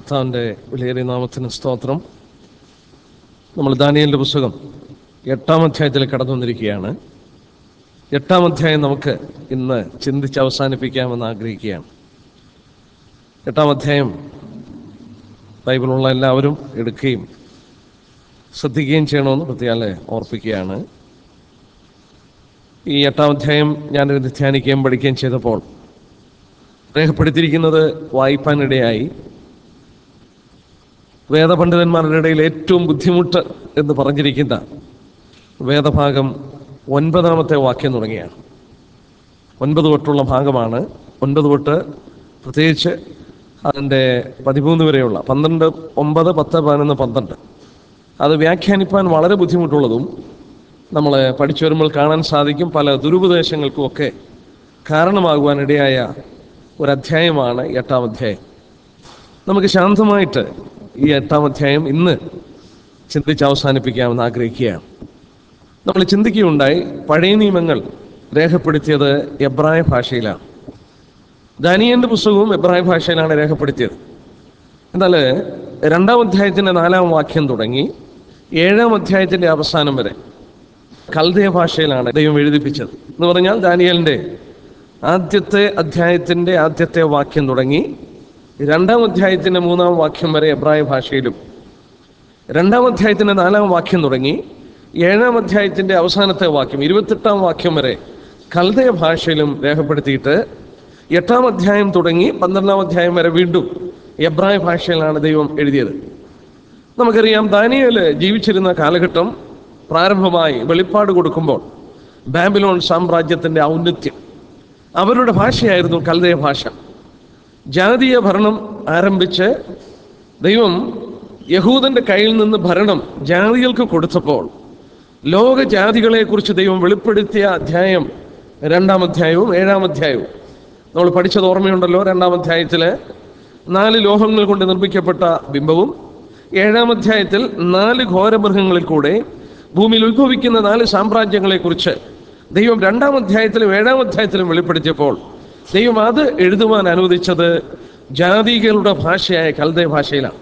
കർത്താവിൻ്റെ വിലയേറിയ നാമത്തിന് സ്തോത്രം നമ്മൾ ദാനിയലിൻ്റെ പുസ്തകം എട്ടാം അധ്യായത്തിൽ കടന്നു വന്നിരിക്കുകയാണ് എട്ടാം അധ്യായം നമുക്ക് ഇന്ന് ചിന്തിച്ച് അവസാനിപ്പിക്കാമെന്ന് ആഗ്രഹിക്കുകയാണ് എട്ടാം അധ്യായം ബൈബിളുള്ള എല്ലാവരും എടുക്കുകയും ശ്രദ്ധിക്കുകയും ചെയ്യണമെന്ന് പ്രത്യേകം ഓർപ്പിക്കുകയാണ് ഈ എട്ടാം അധ്യായം ഞാനിത് ധ്യാനിക്കുകയും പഠിക്കുകയും ചെയ്തപ്പോൾ രേഖപ്പെടുത്തിയിരിക്കുന്നത് വായിപ്പാനിടയായി വേദപണ്ഡിതന്മാരുടെ ഇടയിൽ ഏറ്റവും ബുദ്ധിമുട്ട് എന്ന് പറഞ്ഞിരിക്കുന്ന വേദഭാഗം ഒൻപതാമത്തെ വാക്യം തുടങ്ങിയാണ് ഒൻപത് തൊട്ടുള്ള ഭാഗമാണ് ഒൻപത് തൊട്ട് പ്രത്യേകിച്ച് അതിൻ്റെ പതിമൂന്ന് വരെയുള്ള പന്ത്രണ്ട് ഒമ്പത് പത്ത് പതിനൊന്ന് പന്ത്രണ്ട് അത് വ്യാഖ്യാനിപ്പാൻ വളരെ ബുദ്ധിമുട്ടുള്ളതും നമ്മൾ പഠിച്ചു വരുമ്പോൾ കാണാൻ സാധിക്കും പല ദുരുപദേശങ്ങൾക്കും ഒക്കെ കാരണമാകുവാൻ ഇടയായ ഒരു അധ്യായമാണ് എട്ടാം അധ്യായം നമുക്ക് ശാന്തമായിട്ട് ഈ എട്ടാം അധ്യായം ഇന്ന് ചിന്തിച്ച് അവസാനിപ്പിക്കാമെന്ന് ആഗ്രഹിക്കുകയാണ് നമ്മൾ ചിന്തിക്കുകയുണ്ടായി പഴയ നിയമങ്ങൾ രേഖപ്പെടുത്തിയത് എബ്രായ ഭാഷയിലാണ് ദാനിയന്റെ പുസ്തകവും എബ്രായ ഭാഷയിലാണ് രേഖപ്പെടുത്തിയത് എന്നാൽ രണ്ടാം അധ്യായത്തിൻ്റെ നാലാം വാക്യം തുടങ്ങി ഏഴാം അധ്യായത്തിൻ്റെ അവസാനം വരെ കൽദയ ഭാഷയിലാണ് ദൈവം എഴുതിപ്പിച്ചത് എന്ന് പറഞ്ഞാൽ ദാനിയലിൻ്റെ ആദ്യത്തെ അധ്യായത്തിൻ്റെ ആദ്യത്തെ വാക്യം തുടങ്ങി രണ്ടാം അധ്യായത്തിൻ്റെ മൂന്നാം വാക്യം വരെ എബ്രായ ഭാഷയിലും രണ്ടാം അധ്യായത്തിൻ്റെ നാലാം വാക്യം തുടങ്ങി ഏഴാം അധ്യായത്തിൻ്റെ അവസാനത്തെ വാക്യം ഇരുപത്തെട്ടാം വാക്യം വരെ കൽദയ ഭാഷയിലും രേഖപ്പെടുത്തിയിട്ട് എട്ടാം അധ്യായം തുടങ്ങി പന്ത്രണ്ടാം അധ്യായം വരെ വീണ്ടും എബ്രായ ഭാഷയിലാണ് ദൈവം എഴുതിയത് നമുക്കറിയാം ദാനിയേല് ജീവിച്ചിരുന്ന കാലഘട്ടം പ്രാരംഭമായി വെളിപ്പാട് കൊടുക്കുമ്പോൾ ബാബിലോൺ സാമ്രാജ്യത്തിൻ്റെ ഔന്നത്യം അവരുടെ ഭാഷയായിരുന്നു കൽദയ ഭാഷ ജാതീയ ഭരണം ആരംഭിച്ച് ദൈവം യഹൂദന്റെ കയ്യിൽ നിന്ന് ഭരണം ജാതികൾക്ക് കൊടുത്തപ്പോൾ ലോക ജാതികളെക്കുറിച്ച് ദൈവം വെളിപ്പെടുത്തിയ അധ്യായം രണ്ടാം അധ്യായവും ഏഴാം അധ്യായവും നമ്മൾ പഠിച്ചത് ഓർമ്മയുണ്ടല്ലോ രണ്ടാം അധ്യായത്തിൽ നാല് ലോഹങ്ങൾ കൊണ്ട് നിർമ്മിക്കപ്പെട്ട ബിംബവും ഏഴാം അധ്യായത്തിൽ നാല് ഘോരമൃഗങ്ങളിൽ കൂടെ ഭൂമിയിൽ ഉത്ഭവിക്കുന്ന നാല് സാമ്രാജ്യങ്ങളെക്കുറിച്ച് ദൈവം രണ്ടാം അധ്യായത്തിലും ഏഴാം അധ്യായത്തിലും വെളിപ്പെടുത്തിയപ്പോൾ ദൈവം അത് എഴുതുവാൻ അനുവദിച്ചത് ജാതികളുടെ ഭാഷയായ കൽദയ ഭാഷയിലാണ്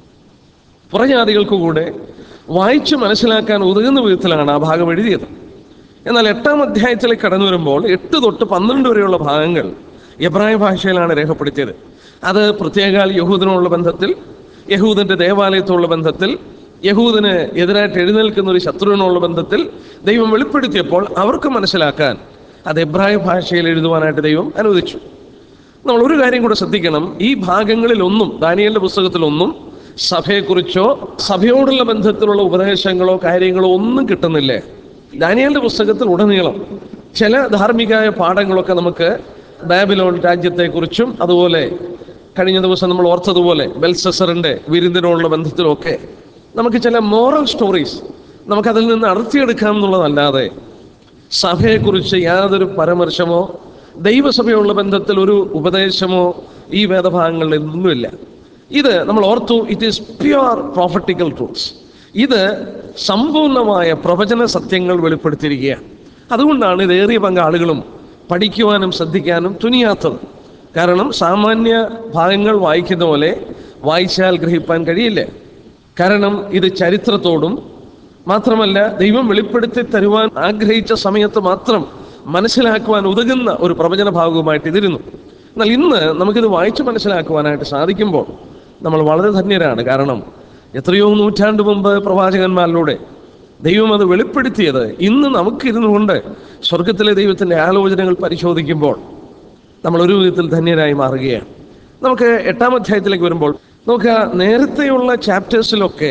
പുറജാതികൾക്ക് കൂടെ വായിച്ച് മനസ്സിലാക്കാൻ ഉതകുന്ന വിധത്തിലാണ് ആ ഭാഗം എഴുതിയത് എന്നാൽ എട്ടാം അധ്യായത്തിലേക്ക് കടന്നു വരുമ്പോൾ എട്ട് തൊട്ട് പന്ത്രണ്ട് വരെയുള്ള ഭാഗങ്ങൾ എബ്രായ ഭാഷയിലാണ് രേഖപ്പെടുത്തിയത് അത് പ്രത്യേക യഹൂദനുള്ള ബന്ധത്തിൽ യഹൂദന്റെ ദേവാലയത്തോടുള്ള ബന്ധത്തിൽ യഹൂദന് എതിരായിട്ട് എഴുന്നേൽക്കുന്ന ഒരു ശത്രുവിനുള്ള ബന്ധത്തിൽ ദൈവം വെളിപ്പെടുത്തിയപ്പോൾ അവർക്ക് മനസ്സിലാക്കാൻ അത് എബ്രായ ഭാഷയിൽ എഴുതുവാനായിട്ട് ദൈവം അനുവദിച്ചു നമ്മൾ ഒരു കാര്യം കൂടെ ശ്രദ്ധിക്കണം ഈ ഭാഗങ്ങളിലൊന്നും ദാനിയലിന്റെ പുസ്തകത്തിലൊന്നും സഭയെക്കുറിച്ചോ സഭയോടുള്ള ബന്ധത്തിലുള്ള ഉപദേശങ്ങളോ കാര്യങ്ങളോ ഒന്നും കിട്ടുന്നില്ലേ ദാനിയലിന്റെ പുസ്തകത്തിൽ ഉടനീളം ചില ധാർമ്മികമായ പാഠങ്ങളൊക്കെ നമുക്ക് ബാബിലോൺ രാജ്യത്തെക്കുറിച്ചും അതുപോലെ കഴിഞ്ഞ ദിവസം നമ്മൾ ഓർത്തതുപോലെ ബെൽസസറിന്റെ വിരുന്നിനോടുള്ള ബന്ധത്തിലൊക്കെ നമുക്ക് ചില മോറൽ സ്റ്റോറീസ് നമുക്കതിൽ നിന്ന് അടർത്തിയെടുക്കാം എന്നുള്ളതല്ലാതെ സഭയെക്കുറിച്ച് യാതൊരു പരാമർശമോ ദൈവസഭയുള്ള ബന്ധത്തിൽ ഒരു ഉപദേശമോ ഈ വേദഭാഗങ്ങളിൽ ഒന്നുമില്ല ഇത് നമ്മൾ ഓർത്തു it is pure prophetical truths ഇത് സമ്പൂർണമായ പ്രവചന സത്യങ്ങൾ വെളിപ്പെടുത്തിയിരിക്കുകയാണ് അതുകൊണ്ടാണ് ഇത് ഏറിയ പങ്ക് ആളുകളും പഠിക്കുവാനും ശ്രദ്ധിക്കാനും തുനിയാത്തത് കാരണം സാമാന്യ ഭാഗങ്ങൾ വായിക്കുന്ന പോലെ വായിച്ചാൽ ഗ്രഹിപ്പാൻ കഴിയില്ല കാരണം ഇത് ചരിത്രത്തോടും മാത്രമല്ല ദൈവം വെളിപ്പെടുത്തി തരുവാൻ ആഗ്രഹിച്ച സമയത്ത് മാത്രം മനസ്സിലാക്കുവാൻ ഉതകുന്ന ഒരു പ്രവചന ഭാഗവുമായിട്ട് ഇതിരുന്നു എന്നാൽ ഇന്ന് നമുക്കിത് വായിച്ച് മനസ്സിലാക്കുവാനായിട്ട് സാധിക്കുമ്പോൾ നമ്മൾ വളരെ ധന്യരാണ് കാരണം എത്രയോ നൂറ്റാണ്ട് മുമ്പ് പ്രവാചകന്മാരിലൂടെ ദൈവം അത് വെളിപ്പെടുത്തിയത് ഇന്ന് നമുക്കിരുന്നു കൊണ്ട് സ്വർഗത്തിലെ ദൈവത്തിൻ്റെ ആലോചനകൾ പരിശോധിക്കുമ്പോൾ നമ്മൾ ഒരു വിധത്തിൽ ധന്യരായി മാറുകയാണ് നമുക്ക് എട്ടാം അധ്യായത്തിലേക്ക് വരുമ്പോൾ നമുക്ക് നേരത്തെയുള്ള ചാപ്റ്റേഴ്സിലൊക്കെ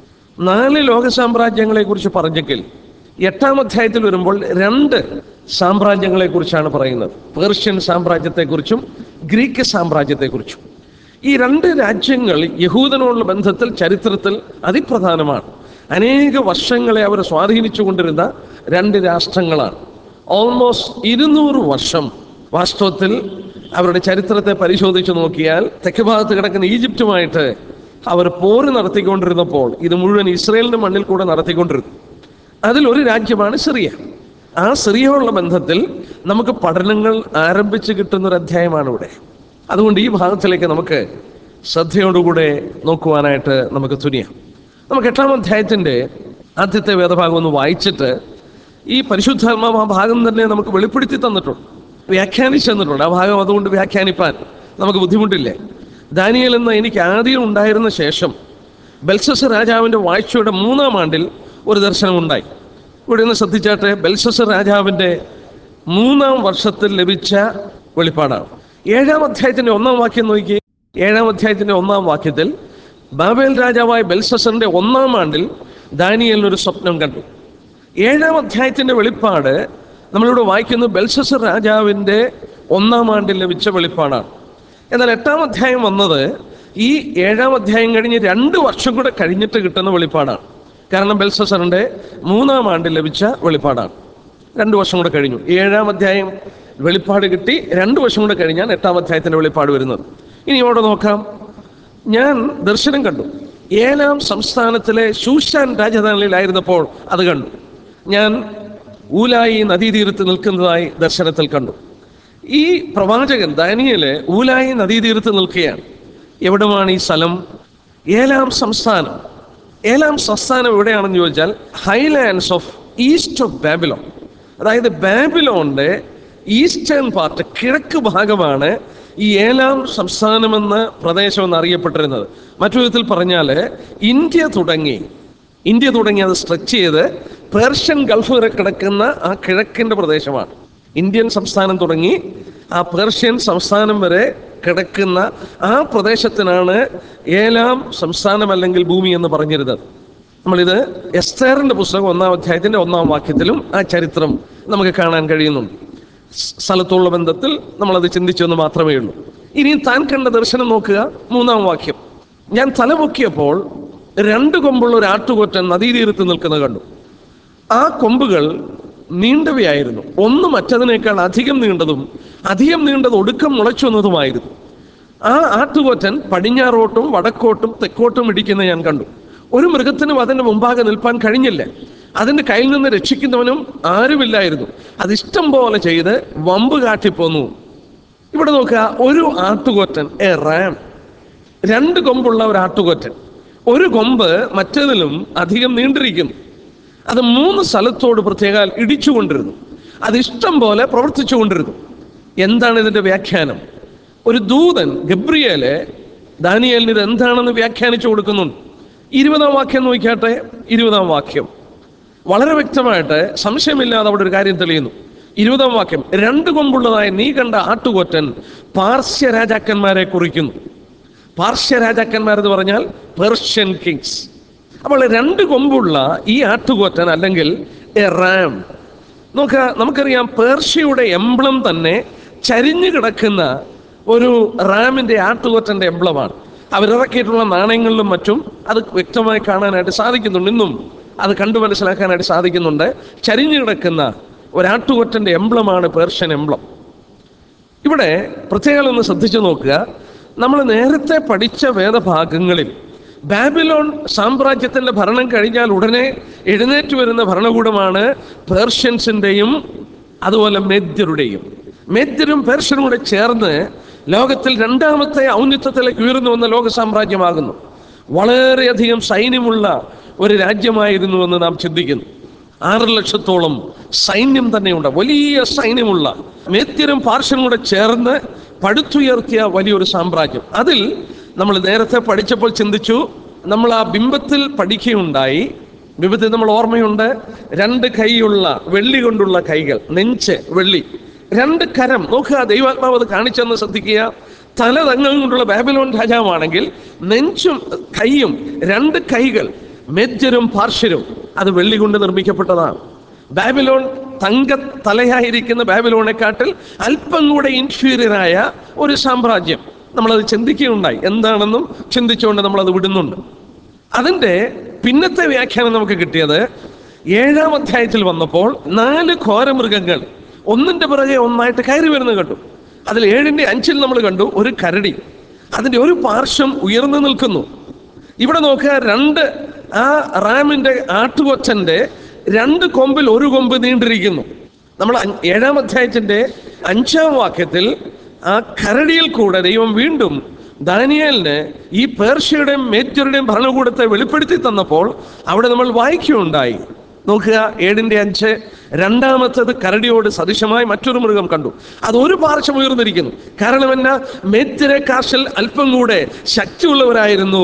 നാല് ലോക സാമ്രാജ്യങ്ങളെ കുറിച്ച് പറഞ്ഞെങ്കിൽ എട്ടാം അധ്യായത്തിൽ വരുമ്പോൾ രണ്ട് സാമ്രാജ്യങ്ങളെ കുറിച്ചാണ് പറയുന്നത് പേർഷ്യൻ സാമ്രാജ്യത്തെക്കുറിച്ചും ഗ്രീക്ക് സാമ്രാജ്യത്തെക്കുറിച്ചും ഈ രണ്ട് രാജ്യങ്ങൾ യഹൂദനോടുള്ള ബന്ധത്തിൽ ചരിത്രത്തിൽ അതിപ്രധാനമാണ് അനേക വർഷങ്ങളെ അവർ സ്വാധീനിച്ചു കൊണ്ടിരുന്ന രണ്ട് രാഷ്ട്രങ്ങളാണ് ഓൾമോസ്റ്റ് ഇരുന്നൂറ് വർഷം വാസ്തവത്തിൽ അവരുടെ ചരിത്രത്തെ പരിശോധിച്ച് നോക്കിയാൽ തെക്ക് ഭാഗത്ത് കിടക്കുന്ന ഈജിപ്തുമായിട്ട് അവർ പോര് നടത്തിക്കൊണ്ടിരുന്നപ്പോൾ ഇത് മുഴുവൻ ഇസ്രയേലിന്റെ മണ്ണിൽ കൂടെ നടത്തിക്കൊണ്ടിരുന്നു അതിലൊരു രാജ്യമാണ് സിറിയ ആ സിറിയോടുള്ള ബന്ധത്തിൽ നമുക്ക് പഠനങ്ങൾ ആരംഭിച്ച് കിട്ടുന്ന ഒരു അധ്യായമാണ് ഇവിടെ അതുകൊണ്ട് ഈ ഭാഗത്തിലേക്ക് നമുക്ക് ശ്രദ്ധയോടുകൂടെ നോക്കുവാനായിട്ട് നമുക്ക് തുനിയാം നമുക്ക് എട്ടാം അധ്യായത്തിൻ്റെ ആദ്യത്തെ വേദഭാഗം ഒന്ന് വായിച്ചിട്ട് ഈ പരിശുദ്ധാത്മാവ് ആ ഭാഗം തന്നെ നമുക്ക് വെളിപ്പെടുത്തി തന്നിട്ടുണ്ട് വ്യാഖ്യാനിച്ചു തന്നിട്ടുണ്ട് ആ ഭാഗം അതുകൊണ്ട് വ്യാഖ്യാനിപ്പാൻ നമുക്ക് ബുദ്ധിമുട്ടില്ലേ ദാനിയൽ എന്ന എനിക്ക് ആദ്യം ഉണ്ടായിരുന്ന ശേഷം ബെൽസസ് രാജാവിൻ്റെ വാഴ്ചയുടെ മൂന്നാം ആണ്ടിൽ ഒരു ദർശനം ഉണ്ടായി ഇവിടെ നിന്ന് ശ്രദ്ധിച്ചാട്ടെ ബെൽസസ് രാജാവിൻ്റെ മൂന്നാം വർഷത്തിൽ ലഭിച്ച വെളിപ്പാടാണ് ഏഴാം അധ്യായത്തിന്റെ ഒന്നാം വാക്യം നോക്കി ഏഴാം അധ്യായത്തിന്റെ ഒന്നാം വാക്യത്തിൽ ബാബേൽ രാജാവായ ബെൽസസറിന്റെ ഒന്നാം ആണ്ടിൽ ദാനിയൽ ഒരു സ്വപ്നം കണ്ടു ഏഴാം അധ്യായത്തിന്റെ വെളിപ്പാട് നമ്മളിവിടെ വായിക്കുന്നത് ബെൽസസർ രാജാവിന്റെ ഒന്നാം ആണ്ടിൽ ലഭിച്ച വെളിപ്പാടാണ് എന്നാൽ എട്ടാം അധ്യായം വന്നത് ഈ ഏഴാം അധ്യായം കഴിഞ്ഞ് രണ്ട് വർഷം കൂടെ കഴിഞ്ഞിട്ട് കിട്ടുന്ന വെളിപ്പാടാണ് കാരണം ബെൽസസറിന്റെ മൂന്നാം ആണ്ടിൽ ലഭിച്ച വെളിപ്പാടാണ് രണ്ട് വർഷം കൂടെ കഴിഞ്ഞു ഏഴാം അധ്യായം വെളിപ്പാട് കിട്ടി രണ്ട് വർഷം കൂടെ കഴിഞ്ഞാൽ എട്ടാം അധ്യായത്തിന്റെ വെളിപ്പാട് വരുന്നത് ഇനി ഇവിടെ നോക്കാം ഞാൻ ദർശനം കണ്ടു ഏഴാം സംസ്ഥാനത്തിലെ ശൂഷാൻ രാജധാനിയിലായിരുന്നപ്പോൾ അത് കണ്ടു ഞാൻ ഊലായി നദീതീരത്ത് നിൽക്കുന്നതായി ദർശനത്തിൽ കണ്ടു ഈ പ്രവാചകൻ ദാനിയല് ഊലായി നദീതീരത്ത് നിൽക്കുകയാണ് എവിടമാണ് ഈ സ്ഥലം ഏലാം സംസ്ഥാനം ഏലാം സംസ്ഥാനം എവിടെയാണെന്ന് ചോദിച്ചാൽ highlands of east of Babylon അതായത് ബാബിലോണിന്റെ ഈസ്റ്റേൺ പാർട്ട് കിഴക്ക് ഭാഗമാണ് ഈ ഏലാം സംസ്ഥാനമെന്ന പ്രദേശം എന്ന് അറിയപ്പെട്ടിരുന്നത് മറ്റു വിധത്തിൽ പറഞ്ഞാൽ ഇന്ത്യ തുടങ്ങി ഇന്ത്യ തുടങ്ങി അത് സ്ട്രെച്ച് ചെയ്ത് പേർഷ്യൻ ഗൾഫ് വരെ കിടക്കുന്ന ആ കിഴക്കിൻ്റെ പ്രദേശമാണ് ഇന്ത്യൻ സംസ്ഥാനം തുടങ്ങി ആ പേർഷ്യൻ സംസ്ഥാനം വരെ കിടക്കുന്ന ആ പ്രദേശത്തിനാണ് ഏലാം സംസ്ഥാനം അല്ലെങ്കിൽ ഭൂമി എന്ന് പറഞ്ഞിരുന്നത് നമ്മളിത് എസ്തേറിന്റെ പുസ്തകം ഒന്നാം അധ്യായത്തിന്റെ ഒന്നാം വാക്യത്തിലും ആ ചരിത്രം നമുക്ക് കാണാൻ കഴിയുന്നുണ്ട് സ് സ്ഥലത്തുള്ള ബന്ധത്തിൽ നമ്മളത് ചിന്തിച്ചെന്ന് മാത്രമേ ഉള്ളൂ ഇനിയും താൻ കണ്ട ദർശനം നോക്കുക മൂന്നാം വാക്യം ഞാൻ തലപൊക്കിയപ്പോൾ രണ്ട് കൊമ്പുള്ള ഒരു ആട്ടുകൊറ്റൻ നദീതീരത്ത് നിൽക്കുന്നത് കണ്ടു ആ കൊമ്പുകൾ നീണ്ടവയായിരുന്നു ഒന്ന് മറ്റതിനേക്കാൾ അധികം നീണ്ടതും അധികം നീണ്ടത് ഒടുക്കം മുളച്ചു വന്നതുമായിരുന്നു ആ ആട്ടുകൊറ്റൻ പടിഞ്ഞാറോട്ടും വടക്കോട്ടും തെക്കോട്ടും ഇടിക്കുന്ന ഞാൻ കണ്ടു ഒരു മൃഗത്തിനും അതിന്റെ മുമ്പാകെ നിൽപ്പാൻ കഴിഞ്ഞില്ല അതിന്റെ കയ്യിൽ നിന്ന് രക്ഷിക്കുന്നവനും ആരുമില്ലായിരുന്നു അത് ഇഷ്ടം പോലെ ചെയ്ത് വമ്പ് കാട്ടിപ്പോന്നു ഇവിടെ നോക്കുക ഒരു ആട്ടുകൊറ്റൻ എ റാം രണ്ട് കൊമ്പുള്ള ഒരു ആട്ടുകൊറ്റൻ ഒരു കൊമ്പ് മറ്റേതിലും അധികം നീണ്ടിരിക്കുന്നു അത് മൂന്ന് സ്ഥലത്തോട് പ്രത്യേക ഇടിച്ചുകൊണ്ടിരുന്നു അത് ഇഷ്ടം പോലെ പ്രവർത്തിച്ചുകൊണ്ടിരുന്നു എന്താണ് ഇതിന്റെ വ്യാഖ്യാനം ഒരു ദൂതൻ ഗബ്രിയേല് ദാനിയേലിന് ഇത് എന്താണെന്ന് വ്യാഖ്യാനിച്ചു കൊടുക്കുന്നുണ്ട് ഇരുപതാം വാക്യം നോക്കിയാട്ടെ ഇരുപതാം വാക്യം വളരെ വ്യക്തമായിട്ട് സംശയമില്ലാതെ അവിടെ ഒരു കാര്യം തെളിയുന്നു ഇരുപതാം വാക്യം രണ്ട് കൊമ്പുള്ളതായ നീ കണ്ട ആട്ടുകൊറ്റൻ പാർശ്യ രാജാക്കന്മാരെ കുറിക്കുന്നു പാർശ്യ രാജാക്കന്മാർ എന്ന് പറഞ്ഞാൽ പേർഷ്യൻ കിങ്സ് അപ്പോൾ രണ്ട് കൊമ്പുള്ള ഈ ആട്ടുകൊറ്റൻ അല്ലെങ്കിൽ എ റാം നോക്ക നമുക്കറിയാം പേർഷ്യയുടെ എംബ്ലം തന്നെ ചരിഞ്ഞു കിടക്കുന്ന ഒരു റാമിന്റെ ആട്ടുകൊറ്റന്റെ എംബ്ലമാണ് അവരിറക്കിയിട്ടുള്ള നാണയങ്ങളിലും മറ്റും അത് വ്യക്തമായി കാണാനായിട്ട് സാധിക്കുന്നുണ്ട് ഇന്നും അത് കണ്ടു മനസ്സിലാക്കാനായിട്ട് സാധിക്കുന്നുണ്ട് ചരിഞ്ഞു കിടക്കുന്ന ഒരാട്ടുകൊറ്റന്റെ എംബ്ലമാണ് പേർഷ്യൻ എംബ്ലം ഇവിടെ പ്രത്യേകം ഒന്ന് ശ്രദ്ധിച്ചു നോക്കുക നമ്മൾ നേരത്തെ പഠിച്ച വേദഭാഗങ്ങളിൽ ബാബിലോൺ സാമ്രാജ്യത്തിന്റെ ഭരണം കഴിഞ്ഞാൽ ഉടനെ എഴുന്നേറ്റ് വരുന്ന ഭരണകൂടമാണ് പേർഷ്യൻസിന്റെയും അതുപോലെ മേദ്യരുടെയും മേദ്യരും പേർഷ്യനും കൂടെ ചേർന്ന് ലോകത്തിൽ രണ്ടാമത്തെ ഔന്നിത്യത്തിലേക്ക് ഉയർന്നു വന്ന ലോക സാമ്രാജ്യമാകുന്നു വളരെയധികം സൈന്യമുള്ള ഒരു രാജ്യമായിരുന്നു എന്ന് നാം ചിന്തിക്കുന്നു ആറ് ലക്ഷത്തോളം സൈന്യം തന്നെയുണ്ട് വലിയ സൈന്യമുള്ള മേത്യരും പാർശ്വനും കൂടെ ചേർന്ന് പടുത്തുയർത്തിയ വലിയൊരു സാമ്രാജ്യം അതിൽ നമ്മൾ നേരത്തെ പഠിച്ചപ്പോൾ ചിന്തിച്ചു നമ്മൾ ആ ബിംബത്തിൽ പഠിക്കുകയുണ്ടായി ബിംബത്തിൽ നമ്മൾ ഓർമ്മയുണ്ട് രണ്ട് കൈയുള്ള വെള്ളി കൊണ്ടുള്ള കൈകൾ നെഞ്ച് വെള്ളി രണ്ട് കരം നോക്കുക ദൈവാത്മാവ് അത് കാണിച്ചെന്ന് ശ്രദ്ധിക്കുക തല തങ്ങം കൊണ്ടുള്ള ബാബിലോൺ രാജാവാണെങ്കിൽ നെഞ്ചും കൈയും രണ്ട് കൈകൾ മെജ്ജരും പാർശ്വരും അത് വെള്ളി കൊണ്ട് നിർമ്മിക്കപ്പെട്ടതാണ് ബാബിലോൺ തങ്ക തലയായിരിക്കുന്ന ബാബിലോണെക്കാട്ടിൽ അല്പം കൂടെ ഇൻഫീരിയറായ ഒരു സാമ്രാജ്യം നമ്മളത് ചിന്തിക്കുകയുണ്ടായി എന്താണെന്നും ചിന്തിച്ചുകൊണ്ട് നമ്മളത് വിടുന്നുണ്ട് അതിൻ്റെ പിന്നത്തെ വ്യാഖ്യാനം നമുക്ക് കിട്ടിയത് ഏഴാം അധ്യായത്തിൽ വന്നപ്പോൾ നാല് ഘോരമൃഗങ്ങൾ ഒന്നിന്റെ പിറകെ ഒന്നായിട്ട് കയറി വരുന്നത് കണ്ടു അതിൽ ഏഴിന്റെ അഞ്ചിൽ നമ്മൾ കണ്ടു ഒരു കരടി അതിന്റെ ഒരു പാർശ്വം ഉയർന്നു നിൽക്കുന്നു ഇവിടെ നോക്കുക രണ്ട് ആ റാമിന്റെ ആട്ടുകൊച്ചന്റെ രണ്ട് കൊമ്പിൽ ഒരു കൊമ്പ് നീണ്ടിരിക്കുന്നു നമ്മൾ അഞ്ച്- ഏഴാം അധ്യായത്തിന്റെ അഞ്ചാം വാക്യത്തിൽ ആ കരടിയിൽ കൂടെ ദൈവം വീണ്ടും ദാനിയേലിന് ഈ പേർഷ്യയുടെയും മേറ്ററുടെയും ഭരണകൂടത്തെ വെളിപ്പെടുത്തി തന്നപ്പോൾ അവിടെ നമ്മൾ വായിക്കുകയുണ്ടായി നോക്കുക ഏഴിന്റെ അഞ്ച് രണ്ടാമത്തത് കരടിയോട് സദൃശമായി മറ്റൊരു മൃഗം കണ്ടു അത് ഒരു പാർശ്വം ഉയർന്നിരിക്കുന്നു കാരണം എന്നാ മേത്തിരെ കാശൽ അല്പം കൂടെ ശക്തിയുള്ളവരായിരുന്നു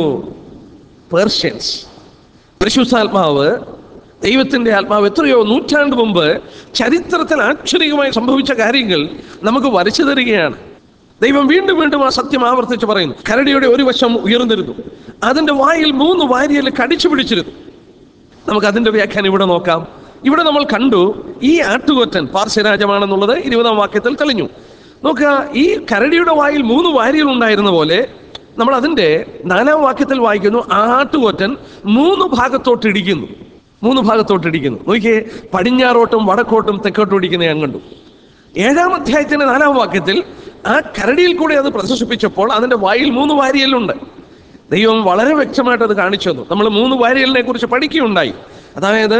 പേർഷ്യൻസ് പരിശുദ്ധാത്മാവ് ദൈവത്തിന്റെ ആത്മാവ് എത്രയോ നൂറ്റാണ്ട് മുമ്പ് ചരിത്രത്തിൽ ആശ്ചര്യമായി സംഭവിച്ച കാര്യങ്ങൾ നമുക്ക് വരച്ചു തരികയാണ് ദൈവം വീണ്ടും വീണ്ടും ആ സത്യം ആവർത്തിച്ച് പറയുന്നു കരടിയുടെ ഒരു വശം ഉയർന്നിരുന്നു അതിന്റെ വായിൽ മൂന്ന് വാരിയൽ കടിച്ചു പിടിച്ചിരുന്നു നമുക്ക് അതിന്റെ വ്യാഖ്യാനം ഇവിടെ നോക്കാം ഇവിടെ നമ്മൾ കണ്ടു ഈ ആട്ടുകൊറ്റൻ പാർശ്വരാജമാണെന്നുള്ളത് ഇരുപതാം വാക്യത്തിൽ തെളിഞ്ഞു നോക്കുക ഈ കരടിയുടെ വായിൽ മൂന്ന് വാരികൾ ഉണ്ടായിരുന്ന പോലെ നമ്മൾ അതിന്റെ നാലാം വാക്യത്തിൽ വായിക്കുന്നു ആ ആട്ടുകൊറ്റൻ മൂന്ന് ഭാഗത്തോട്ട് ഇടിക്കുന്നു മൂന്ന് ഭാഗത്തോട്ട് ഇടിക്കുന്നു നോക്കിയേ പടിഞ്ഞാറോട്ടും വടക്കോട്ടും തെക്കോട്ടും ഇടിക്കുന്ന ഞാൻ കണ്ടു ഏഴാം അധ്യായത്തിന്റെ നാലാം വാക്യത്തിൽ ആ കരടിയിൽ കൂടെ അത് പ്രദർശിപ്പിച്ചപ്പോൾ അതിന്റെ വായിൽ മൂന്ന് വാരിയലുണ്ട് ദൈവം വളരെ വ്യക്തമായിട്ട് അത് കാണിച്ചു തന്നു നമ്മൾ മൂന്ന് വാരിയലിനെ കുറിച്ച് പഠിക്കുകയുണ്ടായി അതായത്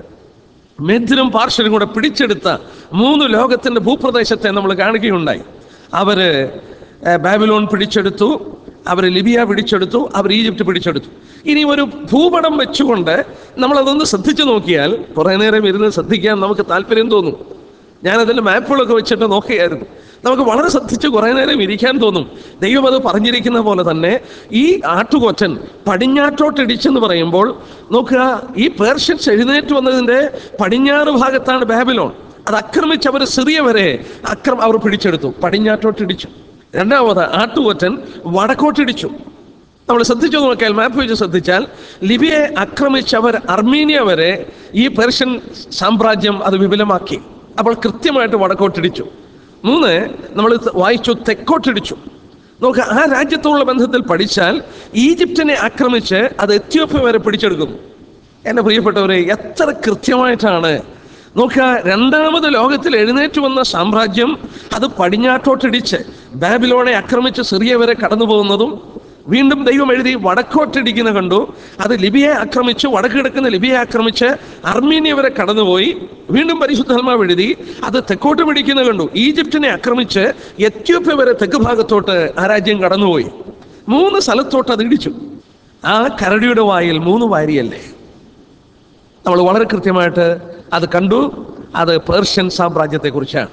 മെദ്രും പാർശ്വരും കൂടെ പിടിച്ചെടുത്ത മൂന്ന് ലോകത്തിന്റെ ഭൂപ്രദേശത്തെ നമ്മൾ കാണുകയുണ്ടായി അവര് ഏർ, ബാബിലോൺ പിടിച്ചെടുത്തു അവർ ലിബിയ പിടിച്ചെടുത്തു അവർ ഈജിപ്റ്റ് പിടിച്ചെടുത്തു ഇനി ഒരു ഭൂപടം വെച്ചുകൊണ്ട് നമ്മളതൊന്ന് ശ്രദ്ധിച്ചു നോക്കിയാൽ കുറേ നേരം ഇരുന്ന് ശ്രദ്ധിക്കാൻ നമുക്ക് താല്പര്യം തോന്നും ഞാനതിൽ മാപ്പുകളൊക്കെ വെച്ചിട്ട് നോക്കുകയായിരുന്നു നമുക്ക് വളരെ ശ്രദ്ധിച്ച് കുറേ നേരം ഇരിക്കാൻ തോന്നും ദൈവം അത് പറഞ്ഞിരിക്കുന്ന പോലെ തന്നെ ഈ ആട്ടുകൊറ്റൻ പടിഞ്ഞാറ്റോട്ട് ഇടിച്ചെന്ന് പറയുമ്പോൾ നോക്കുക ഈ പേർഷ്യൻസ് എഴുന്നേറ്റ് വന്നതിൻ്റെ പടിഞ്ഞാറ് ഭാഗത്താണ് ബാബിലോൺ അത് ആക്രമിച്ച് അവർ സിറിയ വരെ അക്രം അവർ പിടിച്ചെടുത്തു പടിഞ്ഞാറ്റോട്ട് ഇടിച്ചു രണ്ടാമത് ആട്ടുകൊറ്റൻ വടക്കോട്ടിടിച്ചു നമ്മൾ ശ്രദ്ധിച്ചു നോക്കിയാൽ മാപ്പ് വെച്ച് ശ്രദ്ധിച്ചാൽ ലിബിയെ ആക്രമിച്ച് അവർ അർമീനിയ വരെ ഈ പേർഷ്യൻ സാമ്രാജ്യം അത് വിപുലമാക്കി അപ്പോൾ കൃത്യമായിട്ട് വടക്കോട്ടിടിച്ചു മൂന്ന് നമ്മൾ വായിച്ചു തെക്കോട്ടിടിച്ചു നോക്കുക ആ രാജ്യത്തോടുള്ള ബന്ധത്തിൽ പഠിച്ചാൽ ഈജിപ്തിനെ ആക്രമിച്ച് അത് എത്യോപ്യ വരെ പിടിച്ചെടുക്കുന്നു എൻ്റെ പ്രിയപ്പെട്ടവരെ എത്ര കൃത്യമായിട്ടാണ് നോക്കുക രണ്ടാമത് ലോകത്തിൽ എഴുന്നേറ്റ് വന്ന സാമ്രാജ്യം അത് പടിഞ്ഞാട്ടോട്ടിടിച്ച് ബാബിലോണെ ആക്രമിച്ച് സിറിയ വരെ കടന്നു പോകുന്നതും വീണ്ടും ദൈവം എഴുതി വടക്കോട്ടിടിക്കുന്ന കണ്ടു അത് ലിബിയെ ആക്രമിച്ച് വടക്ക് കിടക്കുന്ന ലിബിയെ ആക്രമിച്ച് അർമീനിയ വരെ കടന്നുപോയി വീണ്ടും പരിശുദ്ധാത്മാവ് എഴുതി അത് തെക്കോട്ട് പിടിക്കുന്ന കണ്ടു ഈജിപ്തിനെ ആക്രമിച്ച് എത്യോപ്യ വരെ തെക്ക് ഭാഗത്തോട്ട് ആ രാജ്യം കടന്നുപോയി മൂന്ന് സ്ഥലത്തോട്ട് അത് ഇടിച്ചു ആ കരടിയുടെ വായിൽ മൂന്ന് വാരിയല്ലേ നമ്മൾ വളരെ കൃത്യമായിട്ട് അത് കണ്ടു അത് പേർഷ്യൻ സാമ്രാജ്യത്തെക്കുറിച്ചാണ്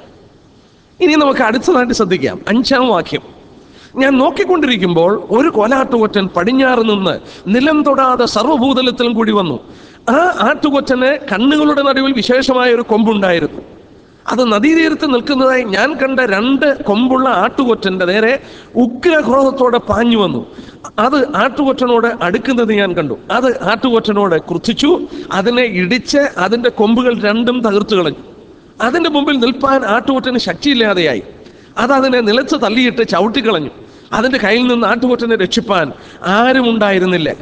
ഇനി നമുക്ക് അടുത്തതായിട്ട് ശ്രദ്ധിക്കാം അഞ്ചാം വാക്യം ഞാൻ നോക്കിക്കൊണ്ടിരിക്കുമ്പോൾ ഒരു കോലാട്ടുകൊറ്റൻ പടിഞ്ഞാറ് നിന്ന് നിലം തൊടാതെ സർവ്വഭൂതലത്തിലും കൂടി വന്നു ആ ആട്ടുകൊറ്റന് കണ്ണുകളുടെ നടുവിൽ വിശേഷമായ ഒരു കൊമ്പുണ്ടായിരുന്നു അത് നദീതീരത്ത് നിൽക്കുന്നതായി ഞാൻ കണ്ട രണ്ട് കൊമ്പുള്ള ആട്ടുകൊറ്റന്റെ നേരെ ഉഗ്രക്രോധത്തോടെ പാഞ്ഞു വന്നു അത് ആട്ടുകൊറ്റനോട് അടുക്കുന്നത് ഞാൻ കണ്ടു അത് ആട്ടുകൊറ്റനോട് ക്രുദ്ധിച്ചു അതിനെ ഇടിച്ച് അതിന്റെ കൊമ്പുകൾ രണ്ടും തകർത്തു കളഞ്ഞു അതിന്റെ മുമ്പിൽ നിൽപ്പാൻ ആട്ടുകൊറ്റന് ശക്തിയില്ലാതെയായി അത് അതിനെ നിലത്ത് തള്ളിയിട്ട് ചവിട്ടിക്കളഞ്ഞു അതിന്റെ കയ്യിൽ നിന്ന് ആട്ടുകൊറ്റനെ രക്ഷിപ്പാൻ ആരും ഉണ്ടായിരുന്നില്ല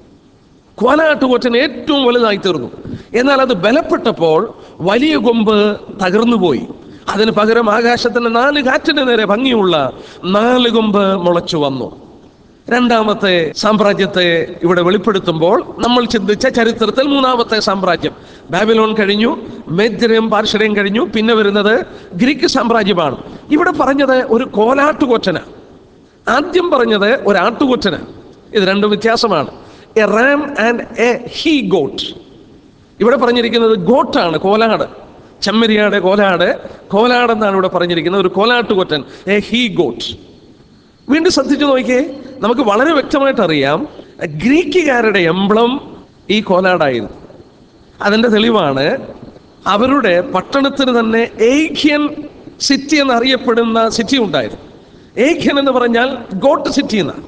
കോലാട്ടുകൊറ്റൻ ഏറ്റവും വലുതായി തീർന്നു എന്നാൽ അത് ബലപ്പെട്ടപ്പോൾ വലിയ കൊമ്പ് തകർന്നുപോയി അതിന് പകരം ആകാശത്തിന്റെ നാല് കാറ്റിന്റെ നേരെ ഭംഗിയുള്ള നാല് കൊമ്പ് മുളച്ചു വന്നു രണ്ടാമത്തെ സാമ്രാജ്യത്തെ ഇവിടെ വെളിപ്പെടുത്തുമ്പോൾ നമ്മൾ ചിന്തിച്ച ചരിത്രത്തിൽ മൂന്നാമത്തെ സാമ്രാജ്യം ബാബിലോൺ കഴിഞ്ഞു മെദ്രയും പാർശ്വരയും കഴിഞ്ഞു പിന്നെ വരുന്നത് ഗ്രീക്ക് സാമ്രാജ്യമാണ് ഇവിടെ പറഞ്ഞത് ഒരു കോലാട്ടുകൊറ്റന ആദ്യം പറഞ്ഞത് ഒരു ആട്ടുകൊറ്റന ഇത് രണ്ടും വ്യത്യാസമാണ് a ram and a he goat ഇവിടെ പറഞ്ഞിരിക്കുന്നത് ഗോട്ടാണ് കോലാട് ചെമ്മരിയാട് കോലാട് കോലാട് എന്നാണ് ഇവിടെ പറഞ്ഞിരിക്കുന്നത് ഒരു കോലാട്ടുകൊറ്റൻ എ ഹീ ഗോട്ട് വീണ്ടും ശ്രദ്ധിച്ചു നോക്കിയേ നമുക്ക് വളരെ വ്യക്തമായിട്ട് അറിയാം ഗ്രീക്കുകാരുടെ എംബ്ലം ഈ കോലാടായിരുന്നു അതിൻ്റെ തെളിവാണ് അവരുടെ പട്ടണത്തിന് തന്നെ ഏഖ്യൻ സിറ്റി എന്നറിയപ്പെടുന്ന സിറ്റി ഉണ്ടായിരുന്നു ഏഖ്യൻ എന്ന് പറഞ്ഞാൽ ഗോട്ട് സിറ്റി എന്നാണ്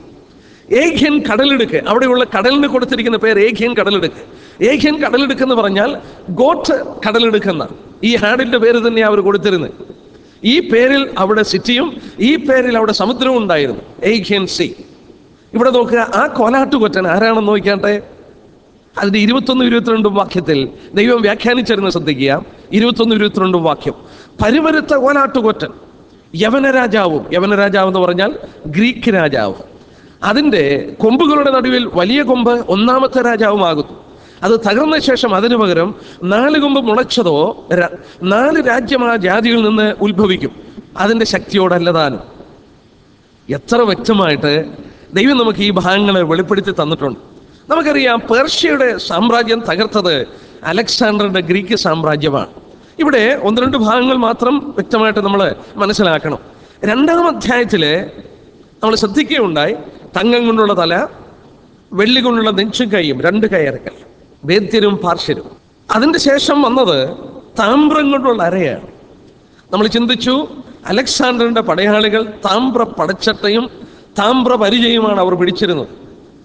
ഏഖ്യൻ കടലിടുക്ക് അവിടെയുള്ള കടലിന് കൊടുത്തിരിക്കുന്ന പേര് ഏഖ്യൻ കടലിടുക്ക് ഏഖ്യൻ കടലിടുക്ക് എന്ന് പറഞ്ഞാൽ ഗോട്ട് കടലിടുക്കെന്ന ഈ ഹാഡിന്റെ പേര് തന്നെ അവർ കൊടുത്തിരുന്നത് ഈ പേരിൽ അവിടെ സിറ്റിയും ഈ പേരിൽ അവിടെ സമുദ്രവും ഉണ്ടായിരുന്നു ഏഖ്യൻ സി ഇവിടെ നോക്കുക ആ കോലാട്ടുകൊറ്റൻ ആരാണെന്ന് നോക്കിയാട്ടെ അതിന്റെ ഇരുപത്തൊന്ന് ഇരുപത്തിരണ്ടും വാക്യത്തിൽ ദൈവം വ്യാഖ്യാനിച്ചിരുന്ന ശ്രദ്ധിക്കുക ഇരുപത്തൊന്ന് ഇരുപത്തിരണ്ടും വാക്യം പരിവരുത്ത കോലാട്ടുകൊറ്റൻ യവന രാജാവും യവന രാജാവ് എന്ന് പറഞ്ഞാൽ ഗ്രീക്ക് രാജാവ് അതിൻ്റെ കൊമ്പുകളുടെ നടുവിൽ വലിയ കൊമ്പ് ഒന്നാമത്തെ രാജാവുമാകുന്നു അത് തകർന്ന ശേഷം അതിനു പകരം നാല് കൊമ്പ് മുളച്ചതോ ര- നാല് രാജ്യം ആ ജാതിയിൽ നിന്ന് ഉത്ഭവിക്കും അതിൻ്റെ ശക്തിയോടല്ലതാനും എത്ര വ്യക്തമായിട്ട് ദൈവം നമുക്ക് ഈ ഭാഗങ്ങളെ വെളിപ്പെടുത്തി തന്നിട്ടുണ്ട് നമുക്കറിയാം പേർഷ്യയുടെ സാമ്രാജ്യം തകർത്തത് അലക്സാണ്ടറിന്റെ ഗ്രീക്ക് സാമ്രാജ്യമാണ് ഇവിടെ ഒന്ന് രണ്ട് ഭാഗങ്ങൾ മാത്രം വ്യക്തമായിട്ട് നമ്മൾ മനസ്സിലാക്കണം രണ്ടാം അധ്യായത്തില് നമ്മൾ ശ്രദ്ധിക്കുകയുണ്ടായി തങ്കം കൊണ്ടുള്ള തല വെള്ളി കൊണ്ടുള്ള നെഞ്ചും കൈയും രണ്ട് കയറുകൾ വേദ്യരും പാർശ്വരും അതിന്റെ ശേഷം വന്നത് താമ്രം കൊണ്ടുള്ള അരയാണ് നമ്മൾ ചിന്തിച്ചു അലക്സാണ്ടറിന്റെ പടയാളികൾ താമ്ര പടച്ചട്ടയും താമ്ര പരിചയമാണ് അവർ പിടിച്ചിരുന്നത്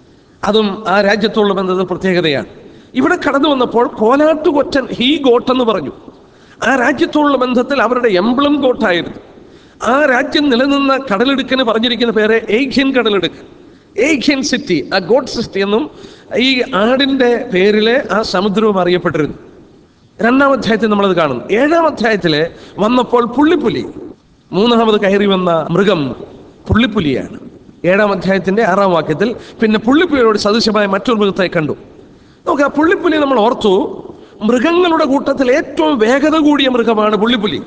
അതും ആ രാജ്യത്തോടുള്ള ബന്ധത്തിൽ പ്രത്യേകതയാണ് ഇവിടെ കടന്നു വന്നപ്പോൾ കോലാട്ടുകൊറ്റൻ ഹീ ഗോട്ട് എന്ന് പറഞ്ഞു ആ രാജ്യത്തോടുള്ള ബന്ധത്തിൽ അവരുടെ എംബ്ലം ഗോട്ടായിരുന്നു ആ രാജ്യം നിലനിന്ന കടലിടുക്കിന് പറഞ്ഞിരിക്കുന്ന പേര് ഏഖ്യൻ കടലിടുക്ക് ഏഖ്യൻ സിറ്റി ആ ഗോഡ് സിറ്റി എന്നും ഈ ആടിന്റെ പേരില് ആ സമുദ്രവും അറിയപ്പെട്ടിരുന്നു രണ്ടാം അധ്യായത്തിൽ നമ്മളത് കാണുന്നു ഏഴാം അധ്യായത്തില് വന്നപ്പോൾ പുള്ളിപ്പുലി മൂന്നാമത് കയറി വന്ന മൃഗം പുള്ളിപ്പുലിയാണ് ഏഴാം അധ്യായത്തിന്റെ ആറാം വാക്യത്തിൽ പിന്നെ പുള്ളിപ്പുലിയോട് സദൃശമായ മറ്റൊരു മൃഗത്തെ കണ്ടു നമുക്ക് ആ പുള്ളിപ്പുലി നമ്മൾ ഓർത്തു മൃഗങ്ങളുടെ കൂട്ടത്തിൽ ഏറ്റവും വേഗത കൂടിയ മൃഗമാണ് പുള്ളിപ്പുലി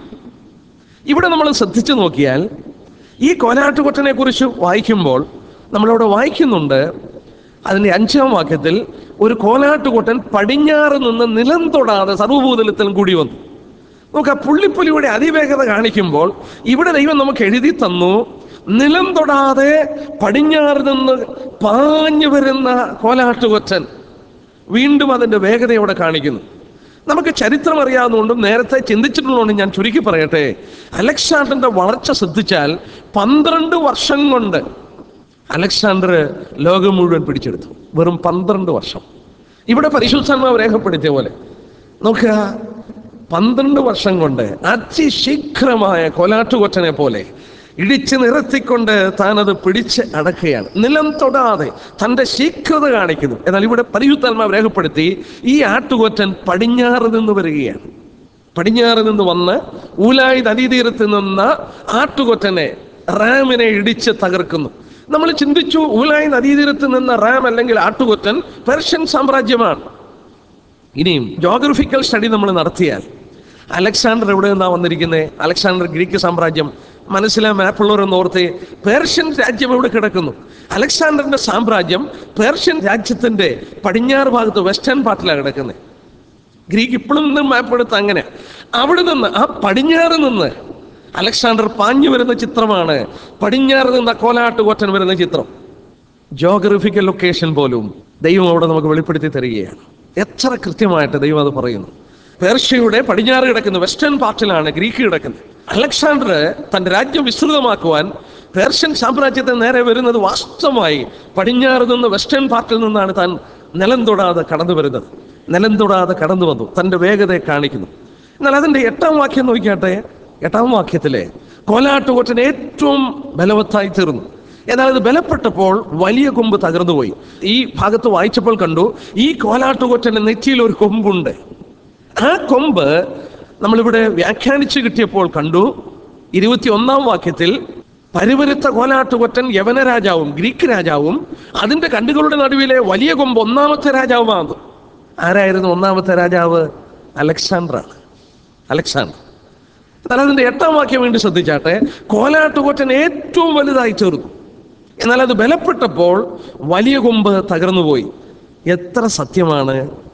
ഇവിടെ നമ്മൾ ശ്രദ്ധിച്ചു നോക്കിയാൽ ഈ കോലാട്ടുകൊറ്റനെ കുറിച്ച് വായിക്കുമ്പോൾ നമ്മളവിടെ വായിക്കുന്നുണ്ട് അതിന്റെ അഞ്ചാം വാക്യത്തിൽ ഒരു കോലാട്ടുകൊട്ടൻ പടിഞ്ഞാറ് നിന്ന് നിലം തൊടാതെ സർവ്വഭൂതലത്തിലും കൂടി വന്നു നമുക്ക് ആ പുള്ളിപ്പുലിയുടെ അതിവേഗത കാണിക്കുമ്പോൾ ഇവിടെ ദൈവം നമുക്ക് എഴുതി തന്നു നിലം തൊടാതെ പടിഞ്ഞാറ് നിന്ന് പാഞ്ഞു വരുന്ന കോലാട്ടുകൊറ്റൻ വീണ്ടും അതിന്റെ വേഗതയോടെ കാണിക്കുന്നു നമുക്ക് ചരിത്രം അറിയാവുന്നതുകൊണ്ടും നേരത്തെ ചിന്തിച്ചിട്ടുള്ളതുകൊണ്ടും ഞാൻ ചുരുക്കി പറയട്ടെ അലക്സാണ്ടറിന്റെ വളർച്ച ശ്രദ്ധിച്ചാൽ പന്ത്രണ്ട് വർഷം കൊണ്ട് അലക്സാണ്ടർ ലോകം മുഴുവൻ പിടിച്ചെടുത്തു വെറും പന്ത്രണ്ട് വർഷം ഇവിടെ പരിശുദ്ധാത്മാവ് രേഖപ്പെടുത്തിയ പോലെ നോക്കുക പന്ത്രണ്ട് വർഷം കൊണ്ട് അതിശീഘ്രമായ കൊലാട്ടുകൊറ്റനെ പോലെ ഇടിച്ച് നിരത്തിക്കൊണ്ട് താൻ അത് പിടിച്ച് അടക്കുകയാണ് നിലം തൊടാതെ തൻ്റെ ശീഘ്രത കാണിക്കുന്നു എന്നാൽ ഇവിടെ പരിശുദ്ധാത്മാവ് രേഖപ്പെടുത്തി ഈ ആട്ടുകൊറ്റൻ പടിഞ്ഞാറ് നിന്ന് വരികയാണ് പടിഞ്ഞാറ് നിന്ന് വന്ന് ഊലായി നദീതീരത്ത് നിന്ന ആട്ടുകൊറ്റനെ റാമിനെ ഇടിച്ച് തകർക്കുന്നു നമ്മൾ ചിന്തിച്ചു ഊലായി നദീതീരത്ത് നിന്ന റാം അല്ലെങ്കിൽ ആട്ടുകൊറ്റൻ പെർഷ്യൻ സാമ്രാജ്യമാണ് ഇനിയും ജോഗ്രഫിക്കൽ സ്റ്റഡി നമ്മൾ നടത്തിയാൽ അലക്സാണ്ടർ എവിടെ നിന്നാണ് വന്നിരിക്കുന്നത് അലക്സാണ്ടർ ഗ്രീക്ക് സാമ്രാജ്യം മനസ്സിലെ മാപ്പുള്ളവരെന്ന് ഓർത്ത് പേർഷ്യൻ രാജ്യം എവിടെ കിടക്കുന്നു അലക്സാണ്ടറിന്റെ സാമ്രാജ്യം പേർഷ്യൻ രാജ്യത്തിന്റെ പടിഞ്ഞാറ് ഭാഗത്ത് വെസ്റ്റേൺ പാർട്ടിലാണ് കിടക്കുന്നത് ഗ്രീക്ക് ഇപ്പോഴും നിന്ന് മാപ്പ് എടുത്ത് അങ്ങനെ അവിടെ നിന്ന് ആ പടിഞ്ഞാറ് നിന്ന് അലക്സാണ്ടർ പാഞ്ഞു വരുന്ന ചിത്രമാണ് പടിഞ്ഞാറ് നിന്ന് കോലാട്ട് കോറ്റൻ വരുന്ന ചിത്രം ജോഗ്രഫിക്കൽ ലൊക്കേഷൻ പോലും ദൈവം അവിടെ നമുക്ക് വെളിപ്പെടുത്തി തരികയാണ് എത്ര കൃത്യമായിട്ട് ദൈവം അത് പറയുന്നു പേർഷ്യയുടെ പടിഞ്ഞാറ് കിടക്കുന്ന വെസ്റ്റേൺ പാർട്ടിലാണ് ഗ്രീക്ക് കിടക്കുന്നത് അലക്സാണ്ടർ തന്റെ രാജ്യം വിസ്തൃതമാക്കുവാൻ പേർഷ്യൻ സാമ്രാജ്യത്തെ നേരെ വരുന്നത് വാസ്തവമായി പടിഞ്ഞാറ് നിന്ന് വെസ്റ്റേൺ പാർട്ടിൽ നിന്നാണ് താൻ നിലം തൊടാതെ കടന്നു വരുന്നത് നിലം തൊടാതെ കടന്നു വന്നു തന്റെ വേഗതയെ കാണിക്കുന്നു എന്നാൽ അതിന്റെ എട്ടാം വാക്യം നോക്കിയാട്ടെ എട്ടാം വാക്യത്തിലെ കോലാട്ടുകൊറ്റൻ ഏറ്റവും ബലവത്തായി തീർന്നു എന്നാൽ അത് ബലപ്പെട്ടപ്പോൾ വലിയ കൊമ്പ് തകർന്നുപോയി ഈ ഭാഗത്ത് വായിച്ചപ്പോൾ കണ്ടു ഈ കോലാട്ടുകൊറ്റന്റെ നെറ്റിയിൽ ഒരു കൊമ്പുണ്ട് ആ കൊമ്പ് നമ്മളിവിടെ വ്യാഖ്യാനിച്ച് കിട്ടിയപ്പോൾ കണ്ടു ഇരുപത്തി ഒന്നാം വാക്യത്തിൽ പരിവരുത്ത കോലാട്ടുകൊറ്റൻ യവന രാജാവും ഗ്രീക്ക് രാജാവും അതിന്റെ കണ്ടുകളുടെ നടുവിലെ വലിയ കൊമ്പ് ഒന്നാമത്തെ രാജാവുമാണ് ആരായിരുന്നു ഒന്നാമത്തെ രാജാവ് അലക്സാണ്ടറാണ് അലക്സാണ്ടർ എന്നാൽ അതിന്റെ എട്ടാം വാക്യം വേണ്ടി ശ്രദ്ധിച്ചാട്ടെ കോലാട്ടുകൊറ്റൻ ഏറ്റവും വലുതായി ചേർന്നു എന്നാൽ അത് ബലപ്പെട്ടപ്പോൾ വലിയ കൊമ്പ് തകർന്നുപോയി എത്ര സത്യമാണ്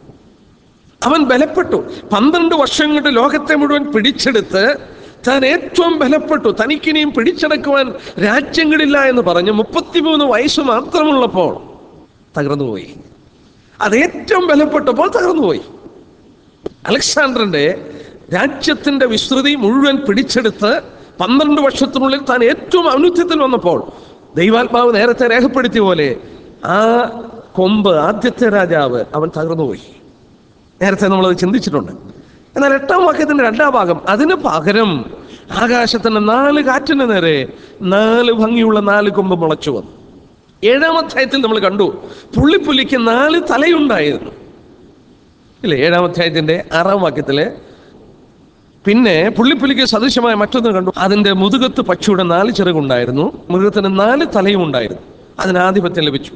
അവൻ ബലപ്പെട്ടു പന്ത്രണ്ട് വർഷം കൊണ്ട് ലോകത്തെ മുഴുവൻ പിടിച്ചെടുത്ത് താൻ ഏറ്റവും ബലപ്പെട്ടു തനിക്കിനിയും പിടിച്ചടക്കുവാൻ രാജ്യങ്ങളില്ല എന്ന് പറഞ്ഞ് മുപ്പത്തിമൂന്ന് വയസ്സ് മാത്രമുള്ളപ്പോൾ തകർന്നുപോയി അത് ഏറ്റവും ബലപ്പെട്ടപ്പോൾ തകർന്നുപോയി അലക്സാണ്ടറിന്റെ രാജ്യത്തിന്റെ വിസ്തൃതി മുഴുവൻ പിടിച്ചെടുത്ത് പന്ത്രണ്ട് വർഷത്തിനുള്ളിൽ താൻ ഏറ്റവും ഔന്നത്യത്തിൽ വന്നപ്പോൾ ദൈവാത്മാവ് നേരത്തെ രേഖപ്പെടുത്തിയ പോലെ ആ കൊമ്പ് ആദ്യത്തെ രാജാവ് അവൻ തകർന്നുപോയി നേരത്തെ നമ്മളത് ചിന്തിച്ചിട്ടുണ്ട് എന്നാൽ എട്ടാം വാക്യത്തിന്റെ രണ്ടാം ഭാഗം അതിന് പകരം ആകാശത്തിന്റെ നാല് കാറ്റിന് നേരെ നാല് ഭംഗിയുള്ള നാല് കൊമ്പ് മുളച്ചു വന്നു ഏഴാം അധ്യായത്തിൽ നമ്മൾ കണ്ടു പുള്ളിപ്പുലിക്ക് നാല് തലയുണ്ടായിരുന്നു ഇല്ലേ ഏഴാം അധ്യായത്തിന്റെ ആറാം വാക്യത്തില് പിന്നെ പുള്ളിപ്പുലിക്ക് സദൃശമായ മറ്റൊന്ന് കണ്ടു അതിന്റെ മുതുകത്ത് പക്ഷിയുടെ നാല് ചിറകുണ്ടായിരുന്നു മൃഗത്തിന് നാല് തലയും ഉണ്ടായിരുന്നു അതിന് ആധിപത്യം ലഭിച്ചു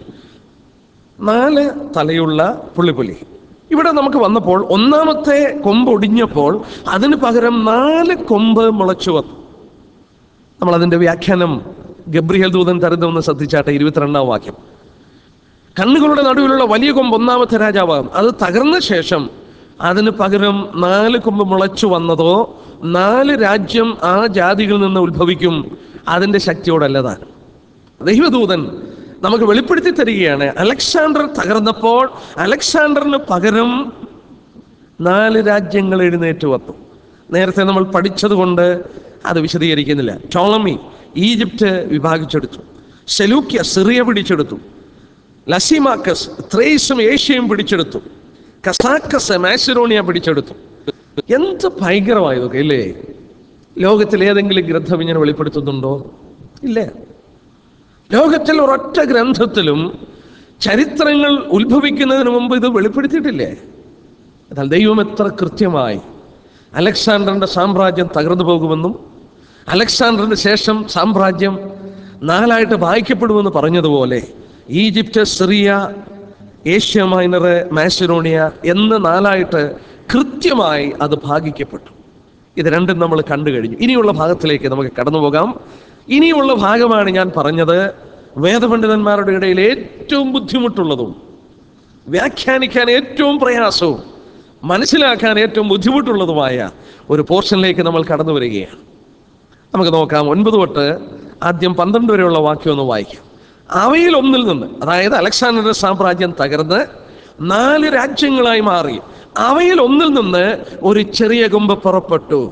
നാല് തലയുള്ള പുള്ളിപ്പുലി ഇവിടെ നമുക്ക് വന്നപ്പോൾ ഒന്നാമത്തെ കൊമ്പ് ഒടിഞ്ഞപ്പോൾ അതിന് പകരം നാല് കൊമ്പ് മുളച്ചു വന്നു നമ്മൾ അതിന്റെ വ്യാഖ്യാനം ഗബ്രിയൽ ദൂതൻ തരുന്നതെന്ന് ശ്രദ്ധിച്ചാട്ടെ ഇരുപത്തിരണ്ടാം വാക്യം കണ്ണുകളുടെ നടുവിലുള്ള വലിയ കൊമ്പ് ഒന്നാമത്തെ രാജാവാകും അത് തകർന്ന ശേഷം അതിന് പകരം നാല് കൊമ്പ് മുളച്ചു വന്നതോ നാല് രാജ്യം ആ ജാതികളിൽ നിന്ന് ഉത്ഭവിക്കും അതിന്റെ ശക്തിയോടല്ലതാണ് ദൈവദൂതൻ നമുക്ക് വെളിപ്പെടുത്തി തരികയാണ് അലക്സാണ്ടർ തകർന്നപ്പോൾ അലക്സാണ്ടറിന് പകരം നാല് രാജ്യങ്ങൾ എഴുന്നേറ്റ് വന്നു നേരത്തെ നമ്മൾ പഠിച്ചതുകൊണ്ട് അത് വിശദീകരിക്കുന്നില്ല ടോളമി ഈജിപ്റ്റ് വിഭാഗിച്ചെടുത്തു സെലൂക്യ സിറിയ പിടിച്ചെടുത്തു ലസിമാക്കസ് ത്രേസും ഏഷ്യയും പിടിച്ചെടുത്തു കസാക്കസ് മാസിറോണിയ പിടിച്ചെടുത്തു എന്ത് ഭയങ്കരമായതൊക്കെ ഇല്ലേ ലോകത്തിൽ ഏതെങ്കിലും ഗ്രന്ഥം ഇങ്ങനെ വെളിപ്പെടുത്തുന്നുണ്ടോ ഇല്ലേ ലോകത്തിൽ ഒരൊറ്റ ഗ്രന്ഥത്തിലും ചരിത്രങ്ങൾ ഉത്ഭവിക്കുന്നതിന് മുമ്പ് ഇത് വെളിപ്പെടുത്തിയിട്ടില്ലേ എന്നാൽ ദൈവം എത്ര കൃത്യമായി അലക്സാണ്ടറിന്റെ സാമ്രാജ്യം തകർന്നു പോകുമെന്നും അലക്സാണ്ടറിന് ശേഷം സാമ്രാജ്യം നാലായിട്ട് വായിക്കപ്പെടുമെന്ന് പറഞ്ഞതുപോലെ Egypt Syria Asia Minor Macedonia എന്ന് നാലായിട്ട് കൃത്യമായി അത് ഭാഗിക്കപ്പെട്ടു ഇത് രണ്ടും നമ്മൾ കണ്ടു കഴിഞ്ഞു ഇനിയുള്ള ഭാഗത്തിലേക്ക് നമുക്ക് കടന്നു പോകാം ഇനിയുള്ള ഭാഗമാണ് ഞാൻ പറഞ്ഞത് വേദപണ്ഡിതന്മാരുടെ ഇടയിൽ ഏറ്റവും ബുദ്ധിമുട്ടുള്ളതും വ്യാഖ്യാനിക്കാൻ ഏറ്റവും പ്രയാസവും മനസ്സിലാക്കാൻ ഏറ്റവും ബുദ്ധിമുട്ടുള്ളതുമായ ഒരു പോർഷനിലേക്ക് നമ്മൾ കടന്നു വരികയാണ് നമുക്ക് നോക്കാം ഒൻപത് തൊട്ട് ആദ്യം പന്ത്രണ്ട് വരെയുള്ള വാക്യം ഒന്ന് വായിക്കാം അവയിൽ ഒന്നിൽ നിന്ന് അതായത് അലക്സാണ്ടറുടെ സാമ്രാജ്യം തകർന്ന് നാല് രാജ്യങ്ങളായി മാറി അവയിൽ ഒന്നിൽ നിന്ന് ഒരു ചെറിയ കൊമ്പ് പുറപ്പെട്ടു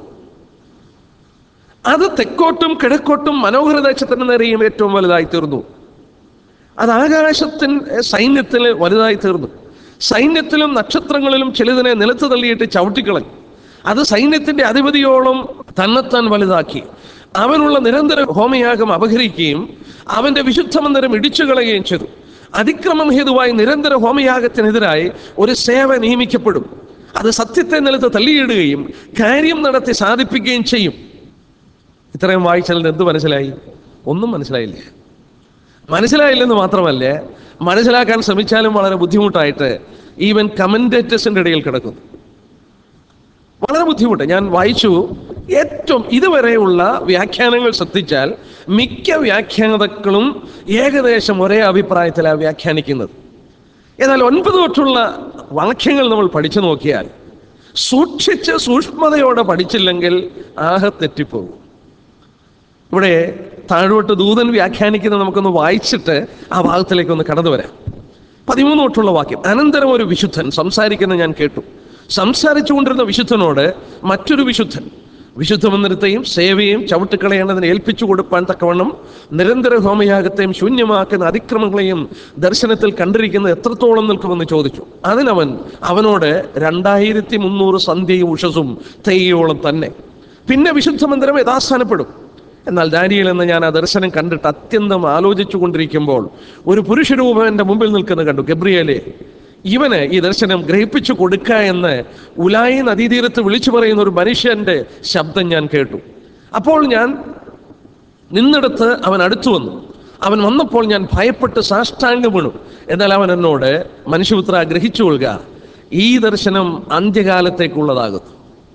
അത് തെക്കോട്ടും കിഴക്കോട്ടും മനോഹര ദേശത്തിന് നേരെയും ഏറ്റവും വലുതായി തീർന്നു അത് ആകാശത്തിൻ സൈന്യത്തിൽ വലുതായി തീർന്നു സൈന്യത്തിലും നക്ഷത്രങ്ങളിലും ചിലതിനെ നിലത്ത് തള്ളിയിട്ട് ചവിട്ടിക്കളഞ്ഞു അത് സൈന്യത്തിന്റെ അധിപതിയോളം തന്നെത്താൻ വലുതാക്കി അവനുള്ള നിരന്തര ഹോമയാഗം അപഹരിക്കുകയും അവന്റെ വിശുദ്ധ മന്ദിരം ഇടിച്ചു കളയുകയും ചെയ്തു അതിക്രമം ഹേതുവായി നിരന്തര ഹോമയാഗത്തിനെതിരായി ഒരു സേവ നിയമിക്കപ്പെടും അത് സത്യത്തെ നിലത്ത് തള്ളിയിടുകയും കാര്യം നടത്തി സാധിപ്പിക്കുകയും ചെയ്യും ഇത്രയും വായിച്ചാൽ എന്ത് മനസ്സിലായി ഒന്നും മനസ്സിലായില്ല മനസ്സിലായില്ലെന്ന് മാത്രമല്ല മനസ്സിലാക്കാൻ ശ്രമിച്ചാലും വളരെ ബുദ്ധിമുട്ടായിട്ട് ഈവൻ കമന്റേറ്റേഴ്സിന്റെ ഇടയിൽ കിടക്കുന്നു വളരെ ബുദ്ധിമുട്ട് ഞാൻ വായിച്ചു ഏറ്റവും ഇതുവരെയുള്ള വ്യാഖ്യാനങ്ങൾ ശ്രദ്ധിച്ചാൽ മിക്ക വ്യാഖ്യാതാക്കളും ഏകദേശം ഒരേ അഭിപ്രായത്തിലാണ് വ്യാഖ്യാനിക്കുന്നത് എന്നാൽ ഒൻപത് തൊട്ടുള്ള വാക്യങ്ങൾ നമ്മൾ പഠിച്ചു നോക്കിയാൽ സൂക്ഷിച്ച് സൂക്ഷ്മതയോടെ പഠിച്ചില്ലെങ്കിൽ ആഹെ തെറ്റിപ്പോകും ഇവിടെ താഴോട്ട് ദൂതൻ വ്യാഖ്യാനിക്കുന്നത് നമുക്കൊന്ന് വായിച്ചിട്ട് ആ ഭാഗത്തിലേക്ക് ഒന്ന് കടന്നു വരാം പതിമൂന്ന് തൊട്ടുള്ള വാക്യം അനന്തരം ഒരു വിശുദ്ധൻ സംസാരിക്കുന്നത് ഞാൻ കേട്ടു സംസാരിച്ചു കൊണ്ടിരുന്ന വിശുദ്ധനോട് മറ്റൊരു വിശുദ്ധൻ വിശുദ്ധ മന്ദിരത്തെയും സേവയും ചവിട്ടുകളയേണ്ടതിന് ഏൽപ്പിച്ചു കൊടുപ്പാൻ തക്കവണ്ണം നിരന്തര ഹോമയാഗത്തെയും ശൂന്യമാക്കുന്ന അതിക്രമങ്ങളെയും ദർശനത്തിൽ കണ്ടിരിക്കുന്നത് എത്രത്തോളം നിൽക്കുമെന്ന് ചോദിച്ചു അതിനവൻ അവനോട് രണ്ടായിരത്തി മുന്നൂറ് സന്ധ്യയും ഉഷസും തെയ്യോളം തന്നെ പിന്നെ വിശുദ്ധ മന്ദിരം യഥാസ്ഥാനപ്പെടും എന്നാൽ ദാനിയൽ എന്ന് ഞാൻ ആ ദർശനം കണ്ടിട്ട് അത്യന്തം ആലോചിച്ചു കൊണ്ടിരിക്കുമ്പോൾ ഒരു പുരുഷരൂപം എൻ്റെ മുമ്പിൽ നിൽക്കുന്നത് കണ്ടു ഗബ്രിയേലെ ഇവന് ഈ ദർശനം ഗ്രഹിപ്പിച്ചു കൊടുക്ക എന്ന് ഉലായി നദീതീരത്ത് വിളിച്ചു പറയുന്ന ഒരു മനുഷ്യന്റെ ശബ്ദം ഞാൻ കേട്ടു അപ്പോൾ ഞാൻ നിന്നിടത്ത് അവൻ അടുത്തു വന്നു അവൻ വന്നപ്പോൾ ഞാൻ ഭയപ്പെട്ട് സാഷ്ടാംഗം വീണു എന്നാൽ അവൻ എന്നോട് മനുഷ്യപുത്ര ഗ്രഹിച്ചു കൊള്ളുക ഈ ദർശനം അന്ത്യകാലത്തേക്കുള്ളതാകുന്നു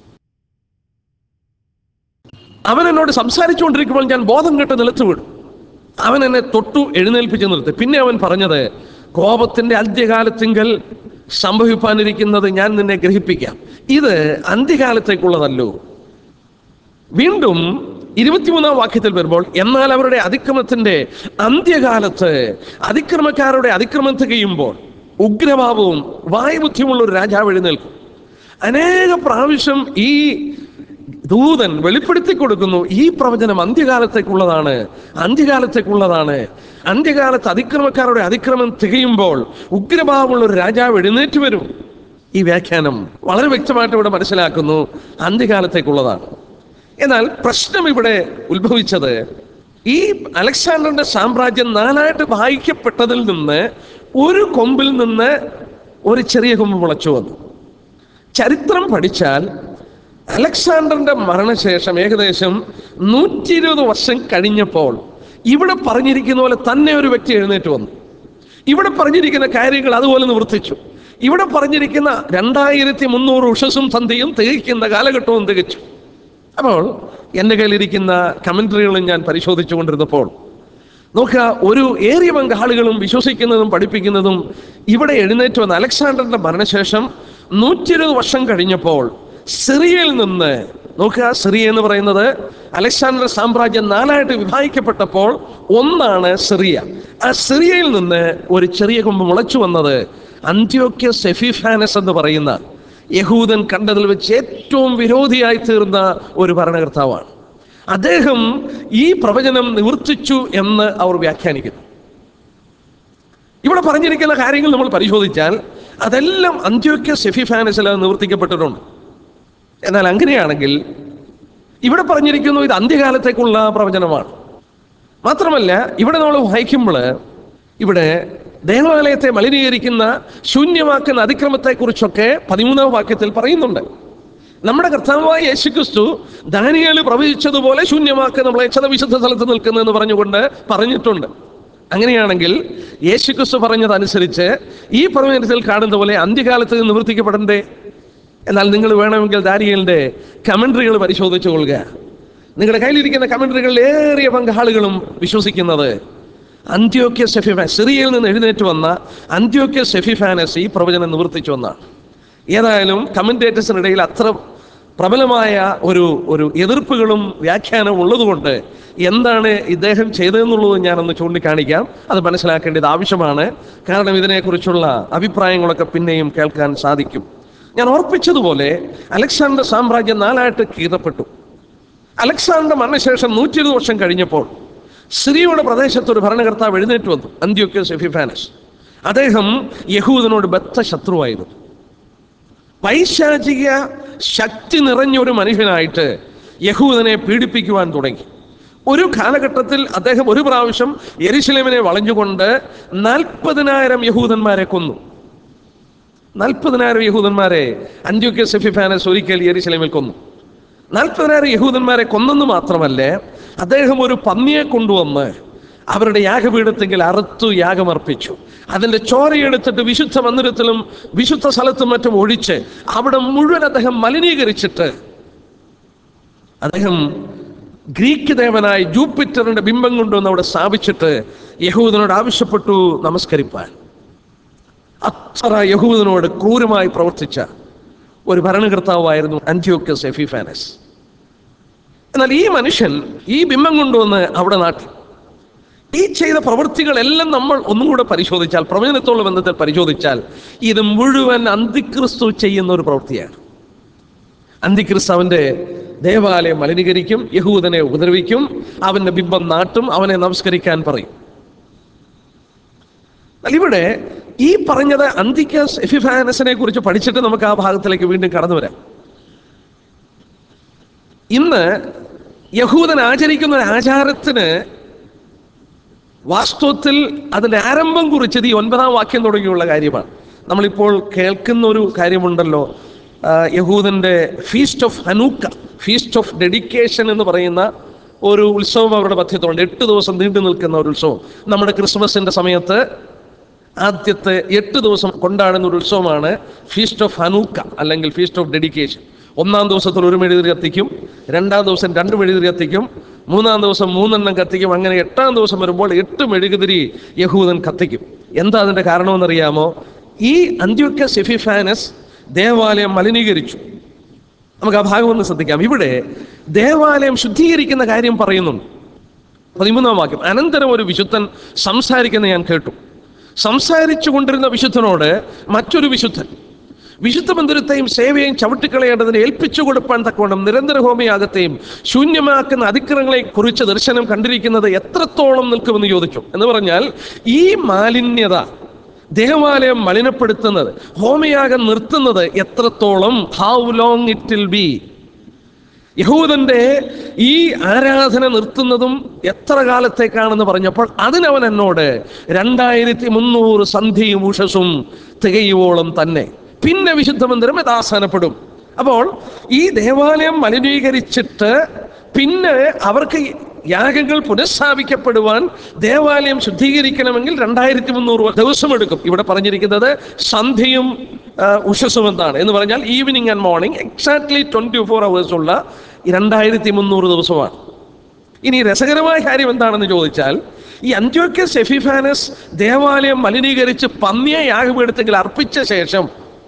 അവൻ എന്നോട് സംസാരിച്ചുകൊണ്ടിരിക്കുമ്പോൾ ഞാൻ ബോധം കെട്ട് നിലത്ത് വീണു അവൻ എന്നെ തൊട്ടു എഴുന്നേൽപ്പിച്ച് നിർത്തി പിന്നെ അവൻ പറഞ്ഞത് കോപത്തിന്റെ അന്ത്യകാലത്തിങ്കൽ സംഭവിപ്പാനിരിക്കുന്നത് ഞാൻ നിന്നെ ഗ്രഹിപ്പിക്കാം ഇത് അന്ത്യകാലത്തേക്കുള്ളതല്ലോ വീണ്ടും ഇരുപത്തിമൂന്നാം വാക്യത്തിൽ വരുമ്പോൾ എന്നാൽ അവരുടെ അതിക്രമത്തിന്റെ അന്ത്യകാലത്ത് അതിക്രമക്കാരുടെ അതിക്രമം തികയുമ്പോൾ ഉഗ്രഭാവവും വായുബുദ്ധിയുമുള്ള ഒരു രാജാവ് എഴുന്നേൽക്കും അനേക പ്രാവശ്യം ഈ ദൂതൻ വെളിപ്പെടുത്തി കൊടുക്കുന്നു ഈ പ്രവചനം അന്ത്യകാലത്തേക്കുള്ളതാണ് അന്ത്യകാലത്തേക്കുള്ളതാണ് അന്ത്യകാലത്ത് അതിക്രമക്കാരുടെ അതിക്രമം തികയുമ്പോൾ ഉഗ്രഭാവമുള്ള ഒരു രാജാവ് എഴുന്നേറ്റ് വരും ഈ വ്യാഖ്യാനം വളരെ വ്യക്തമായിട്ട് ഇവിടെ മനസ്സിലാക്കുന്നു അന്ത്യകാലത്തേക്കുള്ളതാണ് എന്നാൽ പ്രശ്നം ഇവിടെ ഉത്ഭവിച്ചത് ഈ അലക്സാണ്ടറിന്റെ സാമ്രാജ്യം നാലായിട്ട് വായിക്കപ്പെട്ടതിൽ നിന്ന് ഒരു കൊമ്പിൽ നിന്ന് ഒരു ചെറിയ കൊമ്പ് മുളച്ചു വന്നു ചരിത്രം പഠിച്ചാൽ അലക്സാണ്ടറിന്റെ മരണശേഷം ഏകദേശം നൂറ്റി ഇരുപത് വർഷം കഴിഞ്ഞപ്പോൾ ഇവിടെ പറഞ്ഞിരിക്കുന്ന പോലെ തന്നെ ഒരു വ്യക്തി എഴുന്നേറ്റ് വന്നു ഇവിടെ പറഞ്ഞിരിക്കുന്ന കാര്യങ്ങൾ അതുപോലെ നിവർത്തിച്ചു ഇവിടെ പറഞ്ഞിരിക്കുന്ന രണ്ടായിരത്തി മുന്നൂറ് ഉഷസും സന്ധ്യയും തികയ്ക്കുന്ന കാലഘട്ടവും തികച്ചു അപ്പോൾ എൻ്റെ കയ്യിലിരിക്കുന്ന കമൻട്രികളും ഞാൻ പരിശോധിച്ചു കൊണ്ടിരുന്നപ്പോൾ നോക്കുക ഒരു ഏറിയ പങ്ക് ആളുകളും വിശ്വസിക്കുന്നതും പഠിപ്പിക്കുന്നതും ഇവിടെ എഴുന്നേറ്റ് വന്ന അലക്സാണ്ടറിന്റെ മരണശേഷം നൂറ്റി ഇരുപത് വർഷം കഴിഞ്ഞപ്പോൾ സിറിയയിൽ നിന്ന് നോക്കുക സിറിയ എന്ന് പറയുന്നത് അലക്സാണ്ടർ സാമ്രാജ്യം നാലായിട്ട് വിഭാഗിക്കപ്പെട്ടപ്പോൾ ഒന്നാണ് സിറിയ ആ സിറിയയിൽ നിന്ന് ഒരു ചെറിയ കൊമ്പ് മുളച്ചു വന്നത് അന്ത്യോക്യ സെഫിഫാനസ് എന്ന് പറയുന്ന യഹൂദൻ കണ്ടതിൽ വെച്ച് ഏറ്റവും വിരോധിയായി തീർന്ന ഒരു ഭരണകർത്താവാണ് അദ്ദേഹം ഈ പ്രവചനം നിവർത്തിച്ചു എന്ന് അവർ വ്യാഖ്യാനിക്കുന്നു ഇവിടെ പറഞ്ഞിരിക്കുന്ന കാര്യങ്ങൾ നമ്മൾ പരിശോധിച്ചാൽ അതെല്ലാം അന്ത്യോക്യ സെഫിഫാനസിൽ നിവർത്തിക്കപ്പെട്ടിട്ടുണ്ട് എന്നാൽ അങ്ങനെയാണെങ്കിൽ ഇവിടെ പറഞ്ഞിരിക്കുന്നു ഇത് അന്ത്യകാലത്തേക്കുള്ള പ്രവചനമാണ് മാത്രമല്ല ഇവിടെ നമ്മൾ വായിക്കുമ്പോൾ ഇവിടെ ദേവാലയത്തെ മലിനീകരിക്കുന്ന ശൂന്യമാക്കുന്ന അതിക്രമത്തെക്കുറിച്ചൊക്കെ പതിമൂന്നാം വാക്യത്തിൽ പറയുന്നുണ്ട് നമ്മുടെ കർത്താവായ യേശുക്രിസ്തു ദാനിയേല് പ്രവചിച്ചതുപോലെ ശൂന്യമാക്കി നമ്മളെ വിശുദ്ധ സ്ഥലത്ത് നിൽക്കുന്നു എന്ന് പറഞ്ഞുകൊണ്ട് പറഞ്ഞിട്ടുണ്ട് അങ്ങനെയാണെങ്കിൽ യേശുക്രിസ്തു പറഞ്ഞതനുസരിച്ച് ഈ പ്രവചനത്തിൽ കാണുന്ന പോലെ അന്ത്യകാലത്ത് നിവർത്തിക്കപ്പെടണ്ടേ എന്നാൽ നിങ്ങൾ വേണമെങ്കിൽ ദാനിയലിന്റെ കമൻട്രികൾ പരിശോധിച്ചു കൊള്ളുക നിങ്ങളുടെ കയ്യിലിരിക്കുന്ന കമൻട്രികളിൽ ഏറിയ പങ്കാളുകളും വിശ്വസിക്കുന്നത് അന്ത്യോക്യ സെഫിഫാൻ സിറിയയിൽ നിന്ന് എഴുന്നേറ്റ് വന്ന അന്ത്യോക്യ സെഫിഫാനസ് ഈ പ്രവചനം നിവർത്തിച്ചു വന്നാണ് ഏതായാലും കമന്റേറ്റേഴ്സിനിടയിൽ അത്ര പ്രബലമായ ഒരു ഒരു എതിർപ്പുകളും വ്യാഖ്യാനവും ഉള്ളതുകൊണ്ട് എന്താണ് ഇദ്ദേഹം ചെയ്തതെന്നുള്ളത് ഞാനൊന്ന് ചൂണ്ടിക്കാണിക്കാം അത് മനസ്സിലാക്കേണ്ടത് ആവശ്യമാണ് കാരണം ഇതിനെക്കുറിച്ചുള്ള അഭിപ്രായങ്ങളൊക്കെ പിന്നെയും കേൾക്കാൻ സാധിക്കും ഞാൻ ഓർപ്പിച്ചതുപോലെ അലക്സാണ്ടർ സാമ്രാജ്യം നാലായിട്ട് കീറപ്പെട്ടു അലക്സാണ്ടർ മരണശേഷം നൂറ്റി ഇരുപത് വർഷം കഴിഞ്ഞപ്പോൾ സിറിയയുടെ പ്രദേശത്ത് ഒരു ഭരണകർത്താവ് എഴുന്നേറ്റ് വന്നു അന്ത്യോക്യ സെഫിഫാനസ് അദ്ദേഹം യഹൂദനോട് ബദ്ധ ശത്രുവായിരുന്നു പൈശാചിക ശക്തി നിറഞ്ഞ ഒരു മനുഷ്യനായിട്ട് യഹൂദനെ പീഡിപ്പിക്കുവാൻ തുടങ്ങി ഒരു കാലഘട്ടത്തിൽ അദ്ദേഹം ഒരു പ്രാവശ്യം യെരുശലേമിനെ വളഞ്ഞുകൊണ്ട് നാൽപ്പതിനായിരം യഹൂദന്മാരെ കൊന്നു നാൽപ്പതിനായിരം യഹൂദന്മാരെ അന്ത്യോക്യ സെഫിഫാനസ് ഒരിക്കൽ യെരുശലേമിൽ കൊന്നു നാൽപ്പതിനായിരം യഹൂദന്മാരെ കൊന്നെന്ന് മാത്രമല്ല അദ്ദേഹം ഒരു പന്നിയെ കൊണ്ടുവന്ന് അവരുടെ യാഗപീഠത്തെങ്കിൽ അറുത്തു യാഗമർപ്പിച്ചു അതിന്റെ ചോരയെടുത്തിട്ട് വിശുദ്ധ മന്ദിരത്തിലും വിശുദ്ധ സ്ഥലത്തും മറ്റും ഒഴിച്ച് അവിടെ മുഴുവൻ അദ്ദേഹം മലിനീകരിച്ചിട്ട് അദ്ദേഹം ഗ്രീക്ക് ദേവനായി ജൂപ്പിറ്ററിന്റെ ബിംബം കൊണ്ടുവന്ന് അവിടെ സ്ഥാപിച്ചിട്ട് യഹൂദനോട് ആവശ്യപ്പെട്ടു നമസ്കരിപ്പാൻ അത്ര യഹൂദനോട് ക്രൂരമായി പ്രവർത്തിച്ച ഒരു ഭരണകർത്താവായിരുന്നു അന്ത്യോക്കസ് എഫിഫാനസ് എന്നാൽ ഈ മനുഷ്യൻ ഈ ബിംബം കൊണ്ടുവന്ന് അവിടെ നാട്ടി ഈ ചെയ്ത പ്രവൃത്തികളെല്ലാം നമ്മൾ ഒന്നും കൂടെ പരിശോധിച്ചാൽ പ്രവചനത്തോളം ബന്ധത്തിൽ പരിശോധിച്ചാൽ ഇത് മുഴുവൻ അന്തിക്രിസ്തു ചെയ്യുന്ന ഒരു പ്രവൃത്തിയാണ് അന്തിക്രിസ്തു അവന്റെ ദേവാലയം മലിനീകരിക്കും യഹൂദനെ ഉപദ്രവിക്കും അവന്റെ ബിംബം നാട്ടും അവനെ നമസ്കരിക്കാൻ പറയും എന്നാൽ ഇവിടെ ഈ പറഞ്ഞത് അന്തിക്കസ് എഫിഫാനസിനെ കുറിച്ച് പഠിച്ചിട്ട് നമുക്ക് ആ ഭാഗത്തിലേക്ക് വീണ്ടും കടന്നു വരാം ഇന്ന് യഹൂദൻ ആചരിക്കുന്ന ഒരു ആചാരത്തിന് വാസ്തവത്തിൽ അതിന്റെ ആരംഭം കുറിച്ചത് ഈ ഒൻപതാം വാക്യം തുടങ്ങിയുള്ള കാര്യമാണ് നമ്മളിപ്പോൾ കേൾക്കുന്ന ഒരു കാര്യമുണ്ടല്ലോ ആ, യഹൂദന്റെ feast of Hanukkah feast of dedication എന്ന് പറയുന്ന ഒരു ഉത്സവം അവരുടെ മധ്യത്തിലുണ്ട് എട്ട് ദിവസം നീണ്ടു നിൽക്കുന്ന ഒരു ഉത്സവം നമ്മുടെ ക്രിസ്മസിന്റെ സമയത്ത് ആദ്യത്തെ എട്ട് ദിവസം കൊണ്ടാടുന്ന ഒരു ഉത്സവമാണ് ഫീസ്റ്റ് ഓഫ് ഹനൂക്ക അല്ലെങ്കിൽ ഫീസ്റ്റ് ഓഫ് ഡെഡിക്കേഷൻ ഒന്നാം ദിവസത്തിൽ ഒരു മെഴുതിരി കത്തിക്കും രണ്ടാം ദിവസം രണ്ട് മെഴുതിരി കത്തിക്കും മൂന്നാം ദിവസം മൂന്നെണ്ണം കത്തിക്കും അങ്ങനെ എട്ടാം ദിവസം വരുമ്പോൾ എട്ട് മെഴുകുതിരി യഹൂദൻ കത്തിക്കും എന്താ അതിന്റെ കാരണമെന്നറിയാമോ ഈ അന്ത്യോക്യ സെഫിഫാനസ് ദേവാലയം മലിനീകരിച്ചു നമുക്ക് ആ ഭാഗം ഒന്ന് ശ്രദ്ധിക്കാം ഇവിടെ ദേവാലയം ശുദ്ധീകരിക്കുന്ന കാര്യം പറയുന്നുണ്ട് പതിമൂന്നാം വാക്യം അനന്തരം ഒരു വിശുദ്ധൻ സംസാരിക്കുന്ന ഞാൻ കേട്ടു സംസാരിച്ചു കൊണ്ടിരുന്ന വിശുദ്ധനോട് മറ്റൊരു വിശുദ്ധൻ വിശുദ്ധ മന്ദിരത്തെയും സേവയെയും ചവിട്ടിക്കളയേണ്ടതിന് ഏൽപ്പിച്ചു കൊടുപ്പാൻ തക്കവണ്ണം നിരന്തര ഹോമയാഗത്തെയും ശൂന്യമാക്കുന്ന അതിക്രമങ്ങളെ കുറിച്ച് ദർശനം കണ്ടിരിക്കുന്നത് എത്രത്തോളം നിൽക്കുമെന്ന് ചോദിച്ചു എന്ന് പറഞ്ഞാൽ ഈ മാലിന്യത ദേവാലയം മലിനപ്പെടുത്തുന്നത് ഹോമയാഗം നിർത്തുന്നത് എത്രത്തോളം how long it will be യഹൂദന്റെ ഈ ആരാധന നിർത്തുന്നതും എത്ര കാലത്തേക്കാണെന്ന് പറഞ്ഞപ്പോൾ അതിനവൻ എന്നോട് രണ്ടായിരത്തി മുന്നൂറ് സന്ധിയും ഉഷസും തികയുവോളം തന്നെ പിന്നെ വിശുദ്ധ മന്ദിരം യഥാസ്ഥാനപ്പെടും അപ്പോൾ ഈ ദേവാലയം മലിനീകരിച്ചിട്ട് പിന്നെ അവർക്ക് യാഗങ്ങൾ പുനഃസ്ഥാപിക്കപ്പെടുവാൻ ദേവാലയം ശുദ്ധീകരിക്കണമെങ്കിൽ രണ്ടായിരത്തി മുന്നൂറ് ദിവസം എടുക്കും ഇവിടെ പറഞ്ഞിരിക്കുന്നത് സന്ധ്യയും ആ, ഉഷസ്സും എന്താണ് എന്ന് പറഞ്ഞാൽ evening and morning exactly twenty four hours ഉള്ള രണ്ടായിരത്തി മുന്നൂറ് ദിവസമാണ് ഇനി രസകരമായ കാര്യം എന്താണെന്ന് ചോദിച്ചാൽ ഈ അന്ത്യോക്കസ് എഫിഫാനസ് ദേവാലയം മലിനീകരിച്ച് പന്നിയെ യാഗപീഠത്തിൽ അർപ്പിച്ച ശേഷം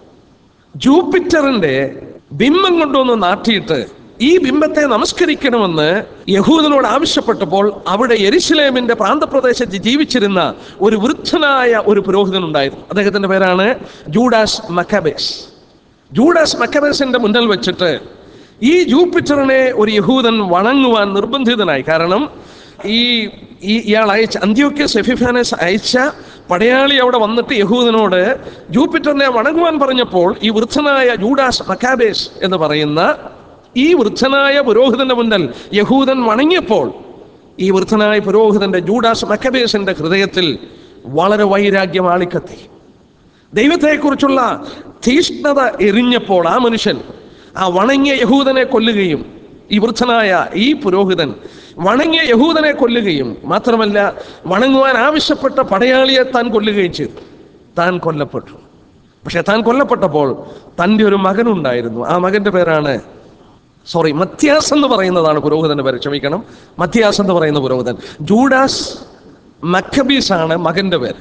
ജൂപ്പിറ്ററിന്റെ ബിംബം കൊണ്ടുവന്ന് നാട്ടിയിട്ട് ഈ ബിംബത്തെ നമസ്കരിക്കണമെന്ന് യഹൂദനോട് ആവശ്യപ്പെട്ടപ്പോൾ അവിടെ എരിശിലേമിന്റെ പ്രാന്തപ്രദേശത്ത് ജീവിച്ചിരുന്ന ഒരു വൃദ്ധനായ ഒരു പുരോഹിതൻ ഉണ്ടായിരുന്നു അദ്ദേഹത്തിന്റെ പേരാണ് ജൂഡാസ് മക്കബേസ് ജൂഡാസ് മക്കബേസിന്റെ മുന്നിൽ വെച്ചിട്ട് ഈ ജൂപ്പിറ്ററിനെ ഒരു യഹൂദൻ വണങ്ങുവാൻ നിർബന്ധിതനായി കാരണം ഈ ഈ ഇയാൾ അയച്ച അന്ത്യോക്യസ് എഫിഫാനസ് അയച്ച പടയാളി അവിടെ വന്നിട്ട് യഹൂദനോട് ജൂപ്പിറ്ററിനെ വണങ്ങുവാൻ പറഞ്ഞപ്പോൾ ഈ വൃദ്ധനായ ജൂഡാസ് മക്കാബേസ് എന്ന് പറയുന്ന ഈ വൃദ്ധനായ പുരോഹിതന്റെ മുന്നിൽ യഹൂദൻ വണങ്ങിയപ്പോൾ ഈ വൃദ്ധനായ പുരോഹിതന്റെ ജൂഡാസ് മക്കബേസിന്റെ ഹൃദയത്തിൽ വളരെ വൈരാഗ്യം ആളിക്കത്തി ദൈവത്തെക്കുറിച്ചുള്ള തീഷ്ണത എറിഞ്ഞപ്പോൾ ആ മനുഷ്യൻ ആ വണങ്ങിയ യഹൂദനെ കൊല്ലുകയും ഈ വൃദ്ധനായ ഈ പുരോഹിതൻ വണങ്ങിയ യഹൂദനെ കൊല്ലുകയും മാത്രമല്ല വണങ്ങുവാൻ ആവശ്യപ്പെട്ട പടയാളിയെ താൻ കൊല്ലുകയും ചെയ്തു താൻ കൊല്ലപ്പെട്ടു പക്ഷെ താൻ കൊല്ലപ്പെട്ടപ്പോൾ തൻ്റെ ഒരു മകനുണ്ടായിരുന്നു ആ മകന്റെ പേരാണ് സോറി മത്യാസ് എന്ന് പറയുന്നതാണ് പുരോഹിതന്റെ പേര് ക്ഷമിക്കണം മത്യാസ് എന്ന് പറയുന്ന പുരോഹിതൻ ജൂഡാസ് മക്കബീസ് ആണ് മകന്റെ പേര്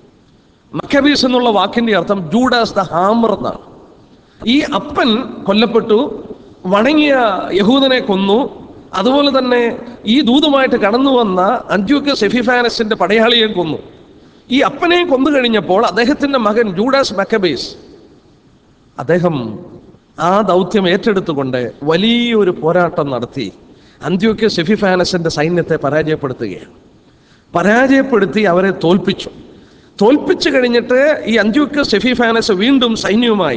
മക്കബീസ് എന്നുള്ള വാക്കിന്റെ അർത്ഥം ജൂഡാസ് ദ ഹാമർ എന്നാണ് ഈ അപ്പൻ കൊല്ലപ്പെട്ടു വണങ്ങിയ യഹൂദനെ കൊന്നു അതുപോലെ തന്നെ ഈ ദൂതുമായിട്ട് കടന്നു വന്ന അന്ത്യോക്യ സെഫിഫാനസിന്റെ പടയാളിയെ കൊന്നു ഈ അപ്പനെയും കൊന്നു കഴിഞ്ഞപ്പോൾ അദ്ദേഹത്തിന്റെ മകൻ ജൂഡാസ് മക്കബേസ് അദ്ദേഹം ആ ദൗത്യം ഏറ്റെടുത്തുകൊണ്ട് വലിയൊരു പോരാട്ടം നടത്തി അന്ത്യോക്യ സെഫിഫാനസിന്റെ സൈന്യത്തെ പരാജയപ്പെടുത്തുകയാണ് പരാജയപ്പെടുത്തി അവരെ തോൽപ്പിച്ചു തോൽപ്പിച്ചു കഴിഞ്ഞിട്ട് ഈ അന്ത്യോക്യ സെഫിഫാനസ് വീണ്ടും സൈന്യവുമായി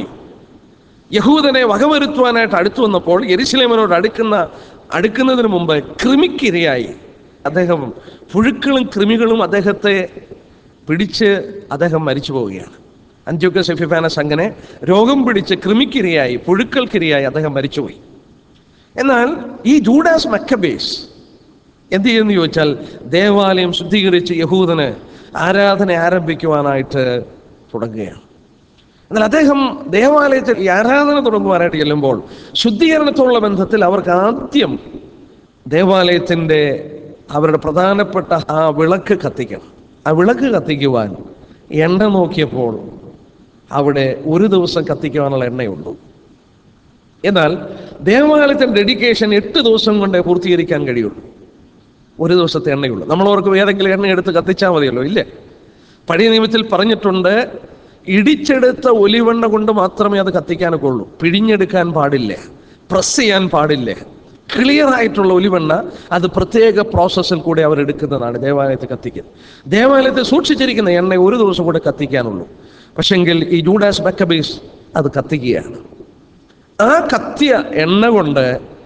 യഹൂദനെ വകവരുത്തുവാനായിട്ട് അടുത്തു വന്നപ്പോൾ യെരുശലേമിനോട് അടുക്കുന്ന അടുക്കുന്നതിന് മുമ്പ് കൃമിക്കിരയായി അദ്ദേഹം പുഴുക്കളും കൃമികളും അദ്ദേഹത്തെ പിടിച്ച് അദ്ദേഹം മരിച്ചു പോവുകയാണ് അന്ത്യോക്യ സെഫിഫാനസ് അങ്ങനെ രോഗം പിടിച്ച് കൃമിക്കിരയായി പുഴുക്കൾക്കിരയായി അദ്ദേഹം മരിച്ചുപോയി എന്നാൽ ഈ ജൂഡാസ് മക്കബേസ് എന്ത് ചെയ്യുന്നു ചോദിച്ചാൽ ദേവാലയം ശുദ്ധീകരിച്ച് യഹൂദന് ആരാധന ആരംഭിക്കുവാനായിട്ട് തുടങ്ങുകയാണ് എന്നാൽ അദ്ദേഹം ദേവാലയത്തിൽ ഈ ആരാധന തുടങ്ങുവാനായിട്ട് ചെല്ലുമ്പോൾ ശുദ്ധീകരണത്തോടുള്ള ബന്ധത്തിൽ അവർക്ക് ആദ്യം ദേവാലയത്തിൻ്റെ അവരുടെ പ്രധാനപ്പെട്ട ആ വിളക്ക് കത്തിക്കണം ആ വിളക്ക് കത്തിക്കുവാൻ എണ്ണ നോക്കിയപ്പോൾ അവിടെ ഒരു ദിവസം കത്തിക്കുവാനുള്ള എണ്ണയുള്ളൂ എന്നാൽ ദേവാലയത്തിൻ്റെ ഡെഡിക്കേഷൻ എട്ട് ദിവസം കൊണ്ട് പൂർത്തീകരിക്കാൻ കഴിയുള്ളൂ ഒരു ദിവസത്തെ എണ്ണയുള്ളൂ നമ്മളവർക്ക് ഏതെങ്കിലും എണ്ണ എടുത്ത് കത്തിച്ചാൽ മതിയല്ലോ ഇല്ലേ പഴയ നിയമത്തിൽ പറഞ്ഞിട്ടുണ്ട് ഇടിച്ചെടുത്ത ഒലിവെണ്ണ കൊണ്ട് മാത്രമേ അത് കത്തിക്കാനൊക്കെ ഉള്ളൂ പിഴിഞ്ഞെടുക്കാൻ പാടില്ല പ്രസ് ചെയ്യാൻ പാടില്ല ക്ലിയർ ആയിട്ടുള്ള ഒലിവെണ്ണ അത് പ്രത്യേക പ്രോസസ്സിൽ കൂടെ അവർ എടുക്കുന്നതാണ് ദേവാലയത്തിൽ കത്തിക്കുന്നത് ദേവാലയത്തിൽ സൂക്ഷിച്ചിരിക്കുന്ന എണ്ണ ഒരു ദിവസം കൂടെ കത്തിക്കാനുള്ളൂ പക്ഷെങ്കിൽ ഈ ജൂഡാസ് ബക്കബീസ് അത് കത്തിക്കുകയാണ് ആ കത്തിയ എണ്ണ കൊണ്ട്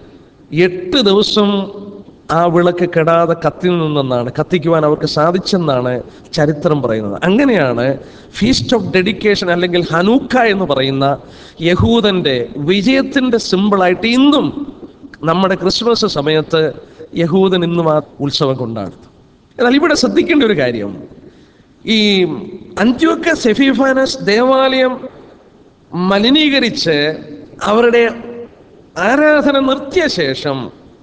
എട്ട് ദിവസം ആ വിളക്ക് കെടാതെ കത്തി നിന്നെന്നാണ് കത്തിക്കുവാൻ അവർക്ക് സാധിച്ചെന്നാണ് ചരിത്രം പറയുന്നത് അങ്ങനെയാണ് ഫീസ്റ്റ് ഓഫ് ഡെഡിക്കേഷൻ അല്ലെങ്കിൽ ഹനൂക്ക എന്ന് പറയുന്ന യഹൂദന്റെ വിജയത്തിന്റെ സിമ്പിളായിട്ട് ഇന്നും നമ്മുടെ ക്രിസ്മസ് സമയത്ത് യഹൂദൻ ഇന്നും ആ ഉത്സവം കൊണ്ടാടുന്നു എന്നാൽ ഇവിടെ ശ്രദ്ധിക്കേണ്ട ഒരു കാര്യം ഈ അന്ത്യോക്ക സെഫിഫാനസ് ദേവാലയം മലിനീകരിച്ച് അവരുടെ ആരാധന നിർത്തിയ ശേഷം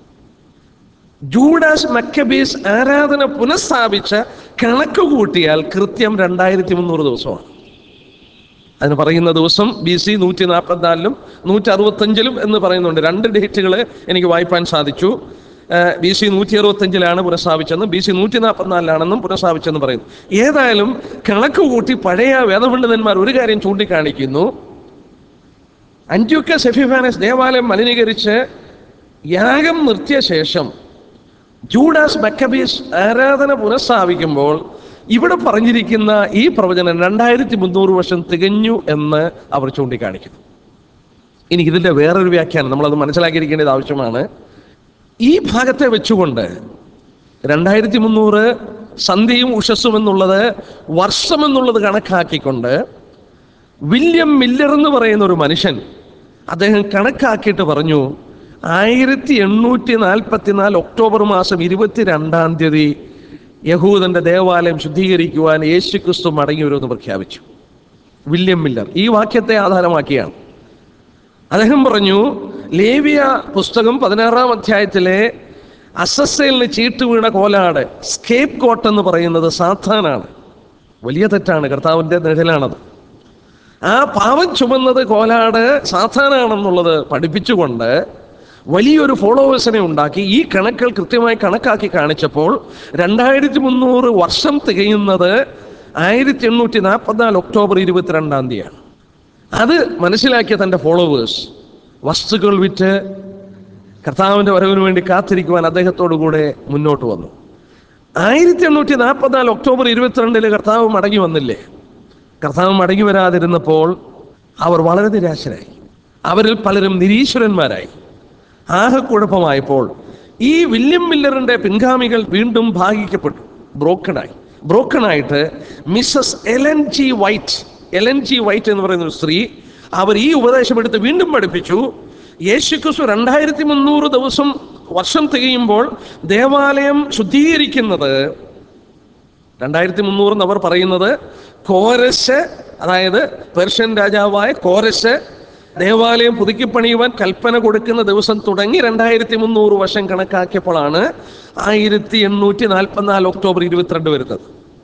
ജൂഡാസ് മക്കബീസ് ആരാധന പുനഃസ്ഥാപിച്ച കണക്ക് കൂട്ടിയാൽ കൃത്യം രണ്ടായിരത്തി മുന്നൂറ് ദിവസമാണ് അതിന് പറയുന്ന ദിവസം ബി സി നൂറ്റി നാൽപ്പത്തിനാലിലും നൂറ്റി അറുപത്തഞ്ചിലും എന്ന് പറയുന്നുണ്ട് രണ്ട് ഡേറ്റുകൾ എനിക്ക് വായിപ്പാൻ സാധിച്ചു ബി സി നൂറ്റി അറുപത്തഞ്ചിലാണ് പുനഃസ്ഥാപിച്ചെന്നും ബി സി നൂറ്റി നാൽപ്പത്തിനാലിലാണെന്നും പുനഃസ്ഥാപിച്ചെന്ന് പറയുന്നു ഏതായാലും കണക്ക് കൂട്ടി പഴയ വേദപണ്ഡിതന്മാർ ഒരു കാര്യം ചൂണ്ടിക്കാണിക്കുന്നു അന്ത്യുക്ക സെഫിഫാനസ് ദേവാലയം മലിനീകരിച്ച് യാഗം നിർത്തിയ ശേഷം ജൂഡാസ് ബക്കബീസ് ആരാധന പുനഃസ്ഥാപിക്കുമ്പോൾ ഇവിടെ പറഞ്ഞിരിക്കുന്ന ഈ പ്രവചനം രണ്ടായിരത്തി മുന്നൂറ് വർഷം തികഞ്ഞു എന്ന് അവർ ചൂണ്ടിക്കാണിക്കുന്നു ഇനി ഇതിൻ്റെ വേറൊരു വ്യാഖ്യാനം നമ്മളത് മനസ്സിലാക്കിയിരിക്കേണ്ടത് ആവശ്യമാണ് ഈ ഭാഗത്തെ വെച്ചുകൊണ്ട് രണ്ടായിരത്തി മുന്നൂറ് സന്ധ്യയും ഉഷസ്സും എന്നുള്ളത് വർഷം എന്നുള്ളത് കണക്കാക്കിക്കൊണ്ട് വില്യം മില്ലർ എന്ന് പറയുന്ന ഒരു മനുഷ്യൻ അദ്ദേഹം കണക്കാക്കിയിട്ട് പറഞ്ഞു ആയിരത്തി എണ്ണൂറ്റി നാൽപ്പത്തിനാല് ഒക്ടോബർ മാസം ഇരുപത്തിരണ്ടാം തീയതി യഹൂദന്റെ ദേവാലയം ശുദ്ധീകരിക്കുവാൻ യേശു ക്രിസ്തു മടങ്ങി വരുമെന്ന് പ്രഖ്യാപിച്ചു വില്യം മില്ലർ ഈ വാക്യത്തെ ആധാരമാക്കിയാണ് അദ്ദേഹം പറഞ്ഞു ലേവിയ പുസ്തകം പതിനാറാം അധ്യായത്തിലെ അസസ്സേലിന് ചീട്ട് വീണ കോലാട് സ്കേപ്പ് കോട്ട് എന്ന് പറയുന്നത് സാത്താനാണ് വലിയ തെറ്റാണ് കർത്താവിൻ്റെ നിഴലാണത് ആ പാവം ചുമന്നത് കോലാട് സാത്താനാണെന്നുള്ളത് പഠിപ്പിച്ചുകൊണ്ട് വലിയൊരു ഫോളോവേഴ്സിനെ ഉണ്ടാക്കി ഈ കണക്കുകൾ കൃത്യമായി കണക്കാക്കി കാണിച്ചപ്പോൾ രണ്ടായിരത്തി മുന്നൂറ് വർഷം തികയുന്നത് ആയിരത്തി എണ്ണൂറ്റി നാൽപ്പത്തിനാല് ഒക്ടോബർ ഇരുപത്തിരണ്ടാം തീയതിയാണ് അത് മനസ്സിലാക്കിയ തൻ്റെ ഫോളോവേഴ്സ് വസ്തുക്കൾ വിറ്റ് കർത്താവിൻ്റെ വരവിന് വേണ്ടി കാത്തിരിക്കുവാൻ അദ്ദേഹത്തോടു കൂടെ മുന്നോട്ട് വന്നു ആയിരത്തി എണ്ണൂറ്റി നാൽപ്പത്തിനാല് ഒക്ടോബർ ഇരുപത്തിരണ്ടില് കർത്താവ് മടങ്ങി വന്നില്ലേ കർത്താവ് മടങ്ങി വരാതിരുന്നപ്പോൾ അവർ വളരെ നിരാശരായി അവരിൽ പലരും നിരീശ്വരന്മാരായി ആകെ കുഴപ്പമായപ്പോൾ ഈ വില്യം മില്ലറിന്റെ പിൻഗാമികൾ വീണ്ടും ഭാഗിക്കപ്പെട്ടു ബ്രോക്കണായി ബ്രോക്കണായിട്ട് Mrs Ellen G White Ellen G White എന്ന് പറയുന്ന ഒരു സ്ത്രീ അവർ ഈ ഉപദേശം എടുത്ത് വീണ്ടും പഠിപ്പിച്ചു യേശുക്രിസ്തു രണ്ടായിരത്തി മുന്നൂറ് ദിവസം വർഷം തികയുമ്പോൾ ദേവാലയം ശുദ്ധീകരിക്കുന്നത് രണ്ടായിരത്തി മുന്നൂറ് എന്ന് അവർ പറയുന്നത് കോരസ് അതായത് പേർഷ്യൻ രാജാവായ കോരസ് ദേവാലയം പുതുക്കിപ്പണിയുവാൻ കൽപ്പന കൊടുക്കുന്ന ദിവസം തുടങ്ങി രണ്ടായിരത്തി മുന്നൂറ് വർഷം കണക്കാക്കിയപ്പോഴാണ് ആയിരത്തി എണ്ണൂറ്റി നാൽപ്പത്തിനാല് ഒക്ടോബർ ഇരുപത്തിരണ്ട് വരുന്നത്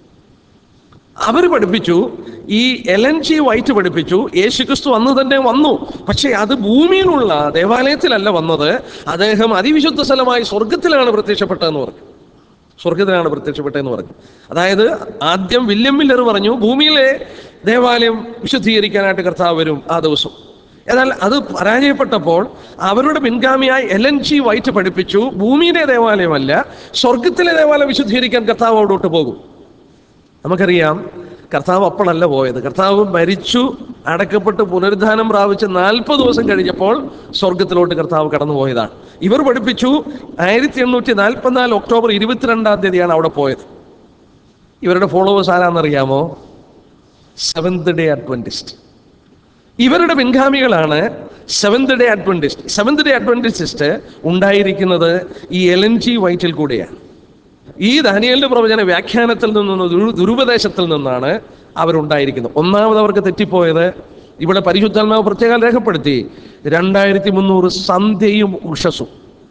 അവർ പഠിപ്പിച്ചു ഈ എൽ എൻ ജി വൈറ്റ് പഠിപ്പിച്ചു യേശുക്രിസ്തു അന്ന് തന്നെ വന്നു പക്ഷേ അത് ഭൂമിയിലുള്ള ദേവാലയത്തിലല്ല വന്നത് അദ്ദേഹം അതിവിശുദ്ധ സ്ഥലമായി സ്വർഗത്തിലാണ് പ്രത്യക്ഷപ്പെട്ടതെന്ന് പറഞ്ഞു സ്വർഗത്തിലാണ് പ്രത്യക്ഷപ്പെട്ടതെന്ന് പറഞ്ഞു അതായത് ആദ്യം വില്യം മില്ലർ പറഞ്ഞു ഭൂമിയിലെ ദേവാലയം വിശുദ്ധീകരിക്കാനായിട്ട് കർത്താവ് വരും ആ ദിവസം എന്നാൽ അത് പരാജയപ്പെട്ടപ്പോൾ അവരുടെ പിൻഗാമിയായ എൽ എൻ ജി വൈറ്റ് പഠിപ്പിച്ചു ഭൂമിയിലെ ദേവാലയമല്ല സ്വർഗത്തിലെ ദേവാലയം വിശുദ്ധീകരിക്കാൻ കർത്താവ് അവിടോട്ട് പോകും നമുക്കറിയാം കർത്താവ് അപ്പോഴല്ല പോയത് കർത്താവ് മരിച്ചു അടക്കപ്പെട്ട് പുനരുദ്ധാനം പ്രാപിച്ച് നാൽപ്പത് ദിവസം കഴിഞ്ഞപ്പോൾ സ്വർഗത്തിലോട്ട് കർത്താവ് കടന്നു പോയതാണ് ഇവർ പഠിപ്പിച്ചു ആയിരത്തി എണ്ണൂറ്റി നാൽപ്പത്തിനാല് ഒക്ടോബർ ഇരുപത്തിരണ്ടാം തീയതിയാണ് അവിടെ പോയത് ഇവരുടെ ഫോളോവേഴ്സ് ആരാന്നറിയാമോ സെവൻത് ഡേ അഡ്വന്റിസ്റ്റ് ഇവരുടെ പിൻഗാമികളാണ് seventh day Adventist seventh day Adventist ഉണ്ടായിരിക്കുന്നത് ഈ എൽ എൻ ജി വൈറ്റിൽ കൂടെയാണ് ഈ ദാനിയലിന്റെ പ്രവചന വ്യാഖ്യാനത്തിൽ നിന്നും ദുരു- ദുരുപദേശത്തിൽ നിന്നാണ് അവരുണ്ടായിരിക്കുന്നത് ഒന്നാമത് അവർക്ക് തെറ്റിപ്പോയത് ഇവിടെ പരിശുദ്ധാത്മാവ് പ്രത്യേകം രേഖപ്പെടുത്തി രണ്ടായിരത്തി മുന്നൂറ് സന്ധ്യയും ഉഷസും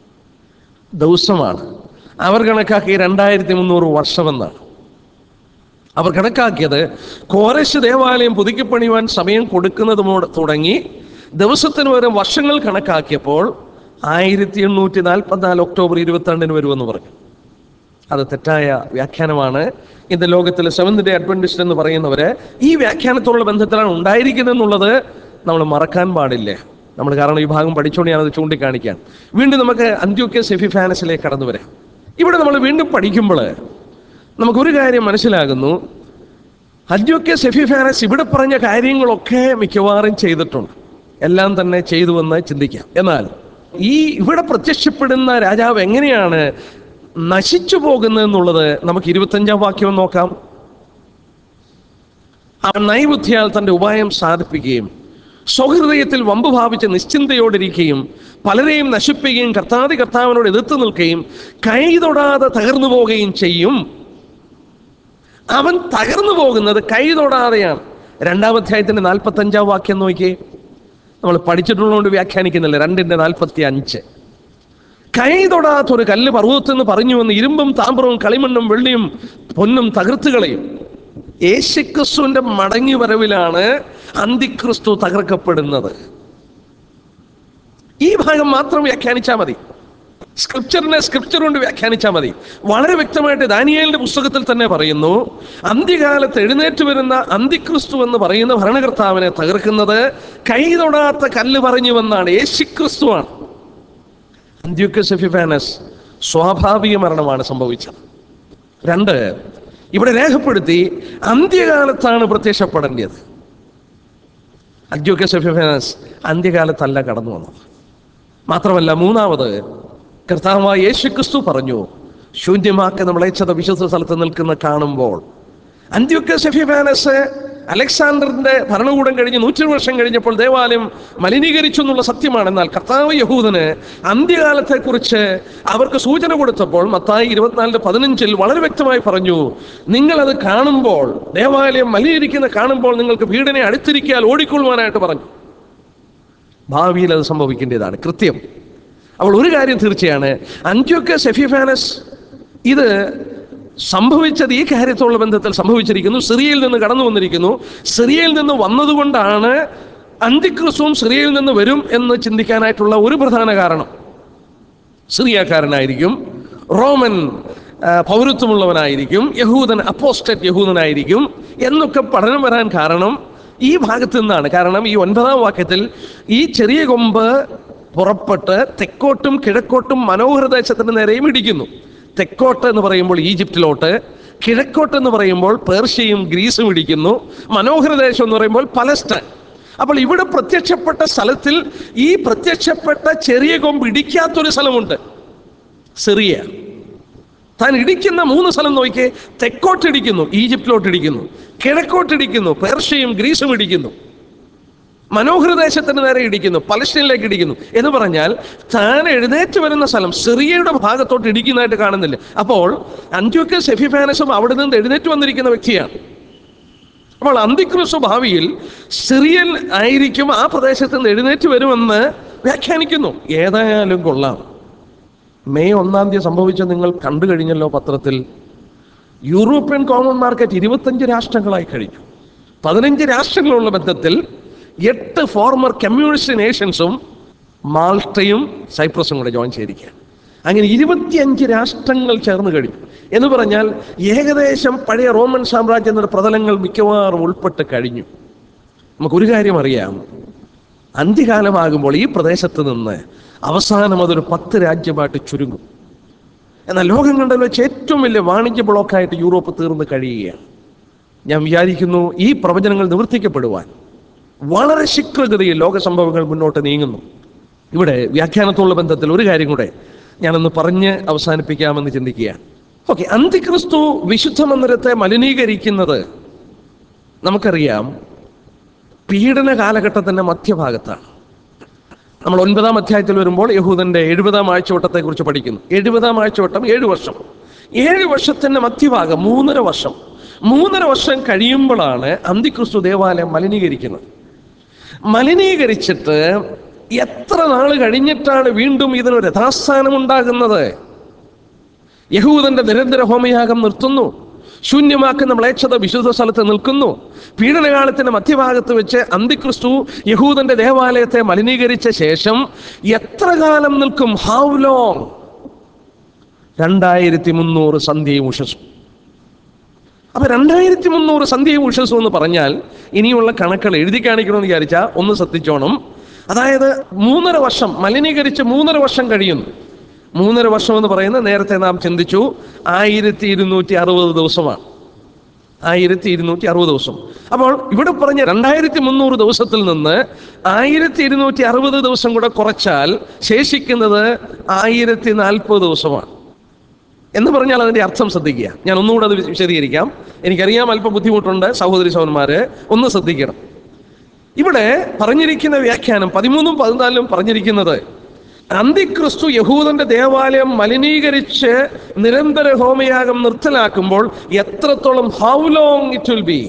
ദിവസമാണ് അവർ കണക്കാക്കി രണ്ടായിരത്തി മുന്നൂറ് വർഷമെന്നാണ് അവർ കണക്കാക്കിയത് കോരശ് ദേവാലയം പുതുക്കിപ്പണിയുവാൻ സമയം കൊടുക്കുന്നത് മുതൽ തുടങ്ങി ദിവസത്തിന് പകരം വർഷങ്ങൾ കണക്കാക്കിയപ്പോൾ ആയിരത്തി എണ്ണൂറ്റി നാൽപ്പത്തിനാല് ഒക്ടോബർ ഇരുപത്തിരണ്ടിന് വരുമെന്ന് പറഞ്ഞു അത് തെറ്റായ വ്യാഖ്യാനമാണ് ഇന്ന് ലോകത്തിലെ സെവന്ത് ഡേ അഡ്വന്റിസ്റ്റ് എന്ന് പറയുന്നവര് ഈ വ്യാഖ്യാനത്തോടുള്ള ബന്ധത്തിലാണ് ഉണ്ടായിരിക്കുന്നത് എന്നുള്ളത് നമ്മൾ മറക്കാൻ പാടില്ല നമ്മൾ കാരണം ഈ ഭാഗം പഠിച്ചുകൊണ്ട് ഞാനത് ചൂണ്ടിക്കാണിക്കാൻ വീണ്ടും നമുക്ക് അന്ത്യോക്യ സെഫിഫാനസിലേക്ക് കടന്നു വരാം ഇവിടെ നമ്മൾ വീണ്ടും പഠിക്കുമ്പോൾ നമുക്കൊരു കാര്യം മനസ്സിലാകുന്നു അന്ത്യോക്യ സെഫിഫാനസ് ഇവിടെ പറഞ്ഞ കാര്യങ്ങളൊക്കെ മിക്കവാറും ചെയ്തിട്ടുണ്ട് എല്ലാം തന്നെ ചെയ്തുവെന്ന് ചിന്തിക്കാം എന്നാൽ ഈ ഇവിടെ പ്രത്യക്ഷപ്പെടുന്ന രാജാവ് എങ്ങനെയാണ് നശിച്ചു പോകുന്നത് എന്നുള്ളത് നമുക്ക് ഇരുപത്തഞ്ചാം വാക്യം നോക്കാം അവൻ നൈബുദ്ധിയാൽ തന്റെ ഉപായം സാധിപ്പിക്കുകയും സ്വഹൃദയത്തിൽ വമ്പ് ഭാവിച്ച് നിശ്ചിന്തയോടിരിക്കുകയും പലരെയും നശിപ്പിക്കുകയും കർത്താതി കർത്താവിനോട് എതിർത്ത് നിൽക്കുകയും കൈതൊടാതെ തകർന്നു പോവുകയും ചെയ്യും അവൻ തകർന്നു പോകുന്നത് കൈതൊടാതെയാണ് രണ്ടാം അധ്യായത്തിന്റെ നാൽപ്പത്തി അഞ്ചാം വാക്യം നോക്കിയേ നമ്മൾ പഠിച്ചിട്ടുള്ളതുകൊണ്ട് വ്യാഖ്യാനിക്കുന്നില്ല രണ്ടിന്റെ നാൽപ്പത്തി അഞ്ച് കൈ തൊടാത്തൊരു കല്ല് പർവ്വതത്തെന്ന് പറഞ്ഞു വന്ന് ഇരുമ്പും താമ്രവും കളിമണ്ണും വെള്ളിയും പൊന്നും തകർത്തുകളയും യേശുക്രിസ്തുവിന്റെ മടങ്ങി വരവിലാണ് അന്തിക്രിസ്തു തകർക്കപ്പെടുന്നത് ഈ ഭാഗം മാത്രം വ്യാഖ്യാനിച്ചാൽ മതി സ്ക്രിപ്ചറിനെ സ്ക്രിപ്ചർ കൊണ്ട് വ്യാഖ്യാനിച്ചാൽ മതി വളരെ വ്യക്തമായിട്ട് ദാനിയേലിന്റെ പുസ്തകത്തിൽ തന്നെ പറയുന്നു അന്ത്യകാലത്ത് എഴുന്നേറ്റ് വരുന്ന അന്തിക്രിസ്തു എന്ന് പറയുന്ന ഭരണകർത്താവിനെ തകർക്കുന്നത് കൈ തൊടാത്ത കല്ല് പറഞ്ഞു വന്നാണ് യേശുക്രിസ്തുവാണ് അന്ത്യോക്യസ് എഫിഫാനസ് സ്വാഭാവിക മരണമാണ് സംഭവിച്ചത് രണ്ട് ഇവിടെ രേഖപ്പെടുത്തി അന്ത്യകാലത്താണ് പ്രത്യക്ഷപ്പെടേണ്ടത് അന്ത്യോക്യസ് എഫിഫാനസ് അന്ത്യകാലത്തല്ല കടന്നു വന്നത് മാത്രമല്ല മൂന്നാമത് കർത്താവായ യേശുക്രിസ്തു പറഞ്ഞു ശൂന്യമാക്കി നമ്മളയച്ചത് വിശുദ്ധ സ്ഥലത്ത് നിൽക്കുന്ന കാണുമ്പോൾ അന്ത്യോക്യസ് എഫിഫാനസ് അലക്സാണ്ടറിന്റെ ഭരണകൂടം കഴിഞ്ഞ് നൂറ്റി വർഷം കഴിഞ്ഞപ്പോൾ ദേവാലയം മലിനീകരിച്ചു എന്നുള്ള സത്യമാണ് എന്നാൽ കർത്താവ് യഹൂദന് അന്ത്യകാലത്തെക്കുറിച്ച് അവർക്ക് സൂചന കൊടുത്തപ്പോൾ മത്തായി ഇരുപത്തിനാലിന്റെ പതിനഞ്ചിൽ വളരെ വ്യക്തമായി പറഞ്ഞു നിങ്ങൾ അത് കാണുമ്പോൾ ദേവാലയം മലിനീകരിക്കുന്ന കാണുമ്പോൾ നിങ്ങൾക്ക് വീടിനെ അടുത്തിരിക്കാൻ ഓടിക്കൊള്ളുവാനായിട്ട് പറഞ്ഞു ഭാവിയിൽ അത് സംഭവിക്കേണ്ടതാണ് കൃത്യം അപ്പോൾ ഒരു കാര്യം തീർച്ചയാണ് അന്ത്യോക്ക സെഫിഫാനസ് ഇത് സംഭവിച്ചത് ഈ കാര്യത്തോടുള്ള ബന്ധത്തിൽ സംഭവിച്ചിരിക്കുന്നു സിറിയയിൽ നിന്ന് കടന്നു വന്നിരിക്കുന്നു സിറിയയിൽ നിന്ന് വന്നതുകൊണ്ടാണ് അന്തിക്രിസ്തുവും സിറിയയിൽ നിന്ന് വരും എന്ന് ചിന്തിക്കാനായിട്ടുള്ള ഒരു പ്രധാന കാരണം സിറിയക്കാരനായിരിക്കും റോമൻ ആ, പൗരത്വമുള്ളവനായിരിക്കും യഹൂദൻ അപ്പോസ്റ്ററ്റ് യഹൂദനായിരിക്കും എന്നൊക്കെ പഠനം വരാൻ കാരണം ഈ ഭാഗത്തു നിന്നാണ് കാരണം ഈ ഒൻപതാം വാക്യത്തിൽ ഈ ചെറിയ കൊമ്പ് പുറപ്പെട്ട് തെക്കോട്ടും കിഴക്കോട്ടും മനോഹര ദേശത്തിന് നേരെയും ഇടിക്കുന്നു തെക്കോട്ട് എന്ന് പറയുമ്പോൾ ഈജിപ്തിലോട്ട് കിഴക്കോട്ട് എന്ന് പറയുമ്പോൾ പേർഷ്യയും ഗ്രീസും ഇടിക്കുന്നു മനോഹര ദേശം എന്ന് പറയുമ്പോൾ പലസ്റ്റൈൻ അപ്പോൾ ഇവിടെ പ്രത്യക്ഷപ്പെട്ട സ്ഥലത്തിൽ ഈ പ്രത്യക്ഷപ്പെട്ട ചെറിയ കൊമ്പ് ഇടിക്കാത്തൊരു സ്ഥലമുണ്ട് സിറിയ താൻ ഇടിക്കുന്ന മൂന്ന് സ്ഥലം നോക്കിയേ തെക്കോട്ട് ഇടിക്കുന്നു ഈജിപ്തിലോട്ട് ഇടിക്കുന്നു കിഴക്കോട്ട് ഇടിക്കുന്നു പേർഷ്യയും ഗ്രീസും ഇടിക്കുന്നു മനോഹര ദേശത്തിന് നേരെ ഇടിക്കുന്നു പലസ്തീനിലേക്ക് ഇടിക്കുന്നു എന്ന് പറഞ്ഞാൽ താൻ എഴുന്നേറ്റ് വരുന്ന സ്ഥലം സിറിയയുടെ ഭാഗത്തോട്ട് ഇടിക്കുന്നതായിട്ട് കാണുന്നില്ല അപ്പോൾ അന്ത്യോക്ക സെഫിഫാനസും അവിടെ നിന്ന് എഴുന്നേറ്റ് വന്നിരിക്കുന്ന വ്യക്തിയാണ് അപ്പോൾ അന്തിക്രിസ്തു ഭാവിയിൽ സിറിയൻ ആയിരിക്കും ആ പ്രദേശത്ത് നിന്ന് എഴുന്നേറ്റ് വരുമെന്ന് വ്യാഖ്യാനിക്കുന്നു ഏതായാലും കൊള്ളാം മെയ് ഒന്നാം തീയതി സംഭവിച്ച നിങ്ങൾ കണ്ടു കഴിഞ്ഞല്ലോ പത്രത്തിൽ യൂറോപ്യൻ കോമൺ മാർക്കറ്റ് ഇരുപത്തഞ്ച് രാഷ്ട്രങ്ങളായി കഴിഞ്ഞു പതിനഞ്ച് രാഷ്ട്രങ്ങളുള്ള ബന്ധത്തിൽ എട്ട് ഫോർമർ കമ്മ്യൂണിസ്റ്റ് നേഷൻസും മാൾട്ടയും സൈപ്രസും കൂടെ ജോയിൻ ചെയ്തിരിക്കുകയാണ് അങ്ങനെ ഇരുപത്തിയഞ്ച് രാഷ്ട്രങ്ങൾ ചേർന്ന് കഴിഞ്ഞു എന്ന് പറഞ്ഞാൽ ഏകദേശം പഴയ റോമൻ സാമ്രാജ്യത്തിന്റെ പ്രതലങ്ങൾ മിക്കവാറും ഉൾപ്പെട്ട് കഴിഞ്ഞു നമുക്കൊരു കാര്യം അറിയാം അന്ത്യകാലമാകുമ്പോൾ ഈ പ്രദേശത്ത് നിന്ന് അവസാനം അതൊരു പത്ത് രാജ്യമായിട്ട് ചുരുങ്ങും എന്നാൽ ലോകം കണ്ടതിൽ വെച്ച് ഏറ്റവും വലിയ വാണിജ്യ ബ്ലോക്കായിട്ട് യൂറോപ്പ് തീർന്ന് കഴിയുകയാണ് ഞാൻ വിചാരിക്കുന്നു ഈ പ്രവചനങ്ങൾ നിവർത്തിക്കപ്പെടുവാൻ വളരെ ശീഘ്രഗതിയിൽ ലോക സംഭവങ്ങൾ മുന്നോട്ട് നീങ്ങുന്നു ഇവിടെ വ്യാഖ്യാനത്തോടുള്ള ബന്ധത്തിൽ ഒരു കാര്യം കൂടെ ഞാനൊന്ന് പറഞ്ഞ് അവസാനിപ്പിക്കാമെന്ന് ചിന്തിക്കുകയാണ് ഓക്കെ അന്തിക്രിസ്തു വിശുദ്ധ മന്ദിരത്തെ മലിനീകരിക്കുന്നത് നമുക്കറിയാം പീഡന കാലഘട്ടത്തിന്റെ മധ്യഭാഗത്താണ് നമ്മൾ ഒൻപതാം അധ്യായത്തിൽ വരുമ്പോൾ യഹൂദന്റെ എഴുപതാം ആഴ്ചവട്ടത്തെ കുറിച്ച് പഠിക്കുന്നു എഴുപതാം ആഴ്ചവട്ടം ഏഴ് വർഷം ഏഴ് വർഷത്തിന്റെ മധ്യഭാഗം മൂന്നര വർഷം മൂന്നര വർഷം കഴിയുമ്പോഴാണ് അന്തിക്രിസ്തു ദേവാലയം മലിനീകരിക്കുന്നത് മലിനീകരിച്ചിട്ട് എത്ര നാൾ കഴിഞ്ഞിട്ടാണ് വീണ്ടും ഇതിനൊരു യഥാസ്ഥാനം ഉണ്ടാകുന്നത് യഹൂദന്റെ നിരന്തര ഹോമയാഗം നിർത്തുന്നു ശൂന്യമാക്കുന്ന മ്ലേച്ഛത വിശുദ്ധ സ്ഥലത്ത് നിൽക്കുന്നു പീഡനകാലത്തിന്റെ മധ്യഭാഗത്ത് വെച്ച് അന്തിക്രിസ്തു യഹൂദന്റെ ദേവാലയത്തെ മലിനീകരിച്ച ശേഷം എത്ര കാലം നിൽക്കും ഹൗ ലോങ് രണ്ടായിരത്തി മുന്നൂറ് സന്ധ്യയും ഉഷസും അപ്പൊ രണ്ടായിരത്തി മുന്നൂറ് സന്ധ്യയും ഉഷസും എന്ന് പറഞ്ഞാൽ ഇനിയുള്ള കണക്കുകൾ എഴുതി കാണിക്കണമെന്ന് വിചാരിച്ചാൽ ഒന്ന് ശ്രദ്ധിച്ചോണം അതായത് മൂന്നര വർഷം മലിനീകരിച്ച് മൂന്നര വർഷം കഴിയുന്നു മൂന്നര വർഷം എന്ന് പറയുന്നത് നേരത്തെ നാം ചിന്തിച്ചു ആയിരത്തി ഇരുന്നൂറ്റി അറുപത് ദിവസമാണ് ആയിരത്തി ഇരുന്നൂറ്റി അറുപത് ദിവസം അപ്പോൾ ഇവിടെ പറഞ്ഞ രണ്ടായിരത്തി മുന്നൂറ് ദിവസത്തിൽ നിന്ന് ആയിരത്തി ഇരുന്നൂറ്റി അറുപത് ദിവസം കൂടെ കുറച്ചാൽ ശേഷിക്കുന്നത് ആയിരത്തി നാൽപ്പത് ദിവസമാണ് എന്ന് പറഞ്ഞാൽ അതിന്റെ അർത്ഥം ശ്രദ്ധിക്കുക ഞാൻ ഒന്നുകൂടെ അത് വിശദീകരിക്കാം എനിക്കറിയാം അല്പം ബുദ്ധിമുട്ടുണ്ട് സഹോദരി സഹോദരന്മാര് ഒന്ന് ശ്രദ്ധിക്കണം ഇവിടെ പറഞ്ഞിരിക്കുന്ന വ്യാഖ്യാനം പതിമൂന്നും പതിനാലിലും പറഞ്ഞിരിക്കുന്നത് അന്തിക്രിസ്തു യഹൂദന്റെ ദേവാലയം മലിനീകരിച്ച് നിരന്തര ഹോമയാഗം നിർത്തലാക്കുമ്പോൾ എത്രത്തോളം how long it will be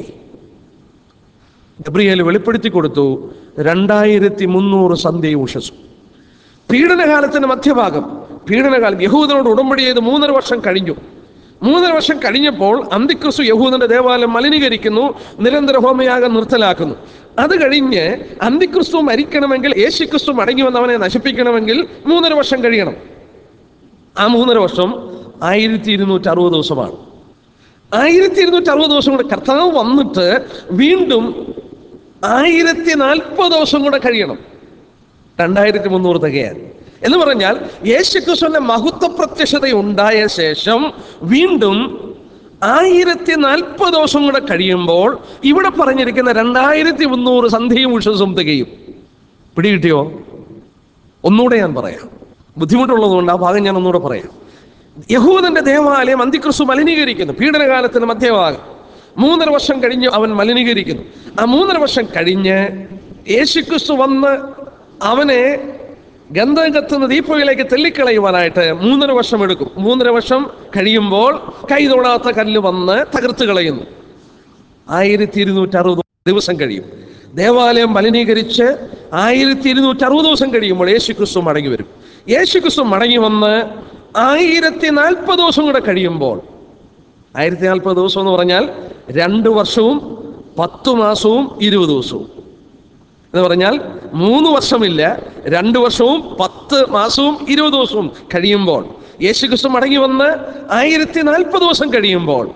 Gabriel വെളിപ്പെടുത്തി കൊടുത്തു രണ്ടായിരത്തി മുന്നൂറ് സന്ധ്യയും ഉഷസും പീഡനകാലത്തിന്റെ മധ്യഭാഗം പീഡനകാലം യഹൂദനോട് ഉടമ്പടി ചെയ്ത് മൂന്നര വർഷം കഴിഞ്ഞു മൂന്നര വർഷം കഴിഞ്ഞപ്പോൾ അന്തിക്രിസ്തു യഹൂദന്റെ ദേവാലയം മലിനീകരിക്കുന്നു നിരന്തര ഹോമയാഗം നിർത്തലാക്കുന്നു അത് കഴിഞ്ഞ് അന്തിക്രിസ്തു മരിക്കണമെങ്കിൽ യേശുക്രിസ്തു മടങ്ങി വന്നവനെ നശിപ്പിക്കണമെങ്കിൽ മൂന്നര വർഷം കഴിയണം ആ മൂന്നര വർഷം ആയിരത്തി ഇരുന്നൂറ്റി അറുപത് ദിവസമാണ് ആയിരത്തി ഇരുന്നൂറ്റി അറുപത് ദിവസം കൂടെ കർത്താവ് വന്നിട്ട് വീണ്ടും ആയിരത്തി നാൽപ്പത് ദിവസം കൂടെ കഴിയണം രണ്ടായിരത്തി മുന്നൂറ് തികയാൻ എന്ന് പറഞ്ഞാൽ യേശുക്രിസ്തുവിന്റെ മഹത്വ പ്രത്യക്ഷത ഉണ്ടായ ശേഷം വീണ്ടും ആയിരത്തി നാൽപ്പത് ദിവസം കൂടെ കഴിയുമ്പോൾ ഇവിടെ പറഞ്ഞിരിക്കുന്ന രണ്ടായിരത്തി മുന്നൂറ് സന്ധ്യയും ഉഷസും തികയും പിടികിട്ടിയോ ഒന്നുകൂടെ ഞാൻ പറയാം ബുദ്ധിമുട്ടുള്ളതുകൊണ്ട് ആ ഭാഗം ഞാൻ ഒന്നുകൂടെ പറയാം യഹൂദന്റെ ദേവാലയം അന്തിക്രിസ്തു മലിനീകരിക്കുന്നു പീഡനകാലത്തിന് മധ്യഭാഗം മൂന്നര വർഷം കഴിഞ്ഞ് അവൻ മലിനീകരിക്കുന്നു ആ മൂന്നര വർഷം കഴിഞ്ഞ് യേശുക്രിസ്തു വന്ന് അവനെ ഗന്ധം കത്തുന്ന ദീപയിലേക്ക് തെല്ലിക്കളയുവാനായിട്ട് മൂന്നര വർഷം എടുക്കും മൂന്നര വർഷം കഴിയുമ്പോൾ കൈ തൊടാത്ത കല്ല് വന്ന് തകർത്ത് കളയുന്നു ആയിരത്തി ഇരുന്നൂറ്റി അറുപത് ദിവസം കഴിയും ദേവാലയം മലിനീകരിച്ച് ആയിരത്തി ഇരുന്നൂറ്റി അറുപത് ദിവസം കഴിയുമ്പോൾ യേശു ക്രിസ്തു മടങ്ങി വരും യേശുക്രിസ്തു മടങ്ങി വന്ന് ആയിരത്തി നാൽപ്പത് ദിവസം കൂടെ കഴിയുമ്പോൾ ആയിരത്തി നാൽപ്പത് ദിവസം എന്ന് പറഞ്ഞാൽ രണ്ട് വർഷവും പത്തു മാസവും ഇരുപത് ദിവസവും എന്ന് പറഞ്ഞാൽ മൂന്ന് വർഷമില്ല രണ്ട് വർഷവും പത്ത് മാസവും ഇരുപത് ദിവസവും കഴിയുമ്പോൾ യേശുക്രിസ്തു മടങ്ങി വന്ന് ആയിരത്തി നാൽപ്പത് ദിവസം കഴിയുമ്പോൾ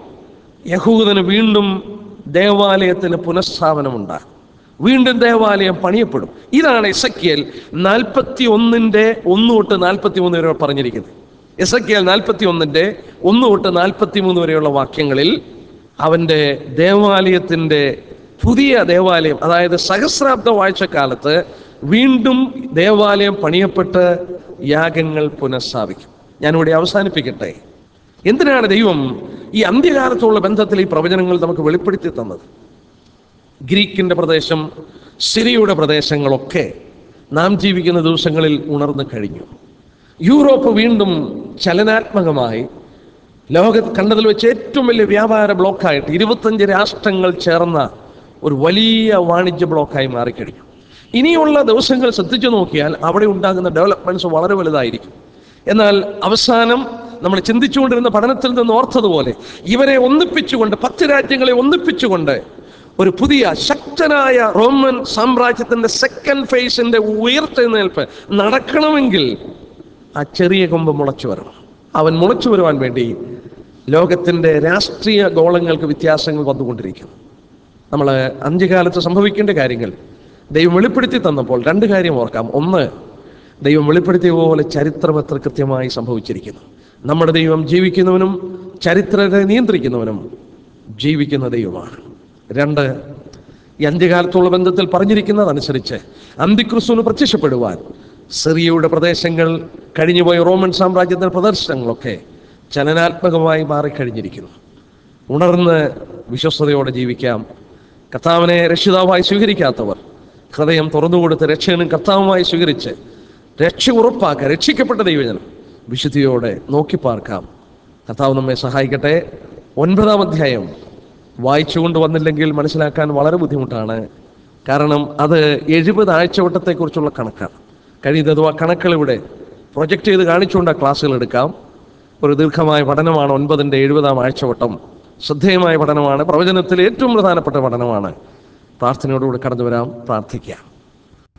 യഹൂദന് വീണ്ടും ദേവാലയത്തിന് പുനഃസ്ഥാപനമുണ്ടാകും വീണ്ടും ദേവാലയം പണിയപ്പെടും ഇതാണ് എസക്കിയൽ നാൽപ്പത്തി ഒന്നിൻ്റെ ഒന്ന് തൊട്ട് നാൽപ്പത്തി മൂന്ന് വരെ പറഞ്ഞിരിക്കുന്നത് എസക്കിയൽ നാൽപ്പത്തി ഒന്നിൻ്റെ ഒന്ന് തൊട്ട് നാൽപ്പത്തി മൂന്ന് വരെയുള്ള വാക്യങ്ങളിൽ അവൻ്റെ ദേവാലയത്തിൻ്റെ പുതിയ ദേവാലയം അതായത് സഹസ്രാബ്ദ വാഴ്ചക്കാലത്ത് വീണ്ടും ദേവാലയം പണിയപ്പെട്ട് യാഗങ്ങൾ പുനഃസ്ഥാപിക്കും ഞാനിവിടെ അവസാനിപ്പിക്കട്ടെ എന്തിനാണ് ദൈവം ഈ അന്ത്യകാലത്തുള്ള ബന്ധത്തിൽ ഈ പ്രവചനങ്ങൾ നമുക്ക് വെളിപ്പെടുത്തി തന്നത് ഗ്രീക്കിൻ്റെ പ്രദേശം സിറിയയുടെ പ്രദേശങ്ങളൊക്കെ നാം ജീവിക്കുന്ന ദിവസങ്ങളിൽ ഉണർന്നു കഴിഞ്ഞു യൂറോപ്പ് വീണ്ടും ചലനാത്മകമായി ലോകത്ത് കണ്ടതിൽ വെച്ച് ഏറ്റവും വലിയ വ്യാപാര ബ്ലോക്കായിട്ട് ഇരുപത്തഞ്ച് രാഷ്ട്രങ്ങൾ ചേർന്ന ഒരു വലിയ വാണിജ്യ ബ്ലോക്കായി മാറിക്കഴിഞ്ഞു ഇനിയുള്ള ദിവസങ്ങൾ ശ്രദ്ധിച്ചു നോക്കിയാൽ അവിടെ ഉണ്ടാകുന്ന ഡെവലപ്മെന്റ്സ് വളരെ വലുതായിരിക്കും എന്നാൽ അവസാനം നമ്മൾ ചിന്തിച്ചുകൊണ്ടിരുന്ന പഠനത്തിൽ നിന്ന് ഓർത്തതുപോലെ ഇവരെ ഒന്നിപ്പിച്ചുകൊണ്ട് പത്ത് രാജ്യങ്ങളെ ഒന്നിപ്പിച്ചുകൊണ്ട് ഒരു പുതിയ ശക്തനായ റോമൻ സാമ്രാജ്യത്തിന്റെ സെക്കൻഡ് ഫേസിന്റെ ഉയർത്തെഴുന്നേൽപ്പ് നടക്കണമെങ്കിൽ ആ ചെറിയ കൊമ്പ് മുളച്ചു വരണം അവൻ മുളച്ചു വരുവാൻ വേണ്ടി ലോകത്തിന്റെ രാഷ്ട്രീയ ഗോളങ്ങൾക്ക് വ്യത്യാസങ്ങൾ വന്നുകൊണ്ടിരിക്കുന്നു നമ്മൾ അന്ത്യകാലത്ത് സംഭവിക്കേണ്ട കാര്യങ്ങൾ ദൈവം വെളിപ്പെടുത്തി തന്നപ്പോൾ രണ്ട് കാര്യം ഓർക്കാം ഒന്ന് ദൈവം വെളിപ്പെടുത്തിയ പോലെ ചരിത്രം എത്ര കൃത്യമായി സംഭവിച്ചിരിക്കുന്നു നമ്മുടെ ദൈവം ജീവിക്കുന്നവനും ചരിത്രത്തെ നിയന്ത്രിക്കുന്നവനും ജീവിക്കുന്ന ദൈവമാണ് രണ്ട് ഈ അന്ത്യകാലത്തുള്ള ബന്ധത്തിൽ പറഞ്ഞിരിക്കുന്നതനുസരിച്ച് അന്തിക്രിസ്തുവിന് പ്രത്യക്ഷപ്പെടുവാൻ സിറിയയുടെ പ്രദേശങ്ങൾ കഴിഞ്ഞുപോയ റോമൻ സാമ്രാജ്യത്തിന്റെ പ്രദർശനങ്ങളൊക്കെ ചലനാത്മകമായി മാറിക്കഴിഞ്ഞിരിക്കുന്നു ഉണർന്ന് വിശ്വസ്തയോടെ ജീവിക്കാം കർത്താവിനെ രക്ഷിതാവായി സ്വീകരിക്കാത്തവർ ഹൃദയം തുറന്നുകൊടുത്ത് രക്ഷകനും കർത്താവുമായി സ്വീകരിച്ച് രക്ഷ ഉറപ്പാക്കുക രക്ഷിക്കപ്പെട്ട ദൈവജനം വിശുദ്ധിയോടെ നോക്കിപ്പാർക്കാം കർത്താവ് നമ്മെ സഹായിക്കട്ടെ ഒൻപതാം അധ്യായം വായിച്ചുകൊണ്ട് വന്നില്ലെങ്കിൽ മനസ്സിലാക്കാൻ വളരെ ബുദ്ധിമുട്ടാണ് കാരണം അത് എഴുപത് ആഴ്ചവട്ടത്തെക്കുറിച്ചുള്ള കണക്കാണ് കഴിയുന്നതും ആ കണക്കുകൾ ഇവിടെ പ്രൊജക്റ്റ് ചെയ്ത് കാണിച്ചുകൊണ്ട് ആ ക്ലാസ്സുകൾ എടുക്കാം ഒരു ദീർഘമായ പഠനമാണ് ഒൻപതിൻ്റെ എഴുപതാം ആഴ്ചവട്ടം ശ്രദ്ധേയമായ പഠനമാണ് പ്രവചനത്തിൽ ഏറ്റവും പ്രധാനപ്പെട്ട പഠനമാണ് പ്രാർത്ഥനയോടുകൂടി കടന്നു വരാം പ്രാർത്ഥിക്കാം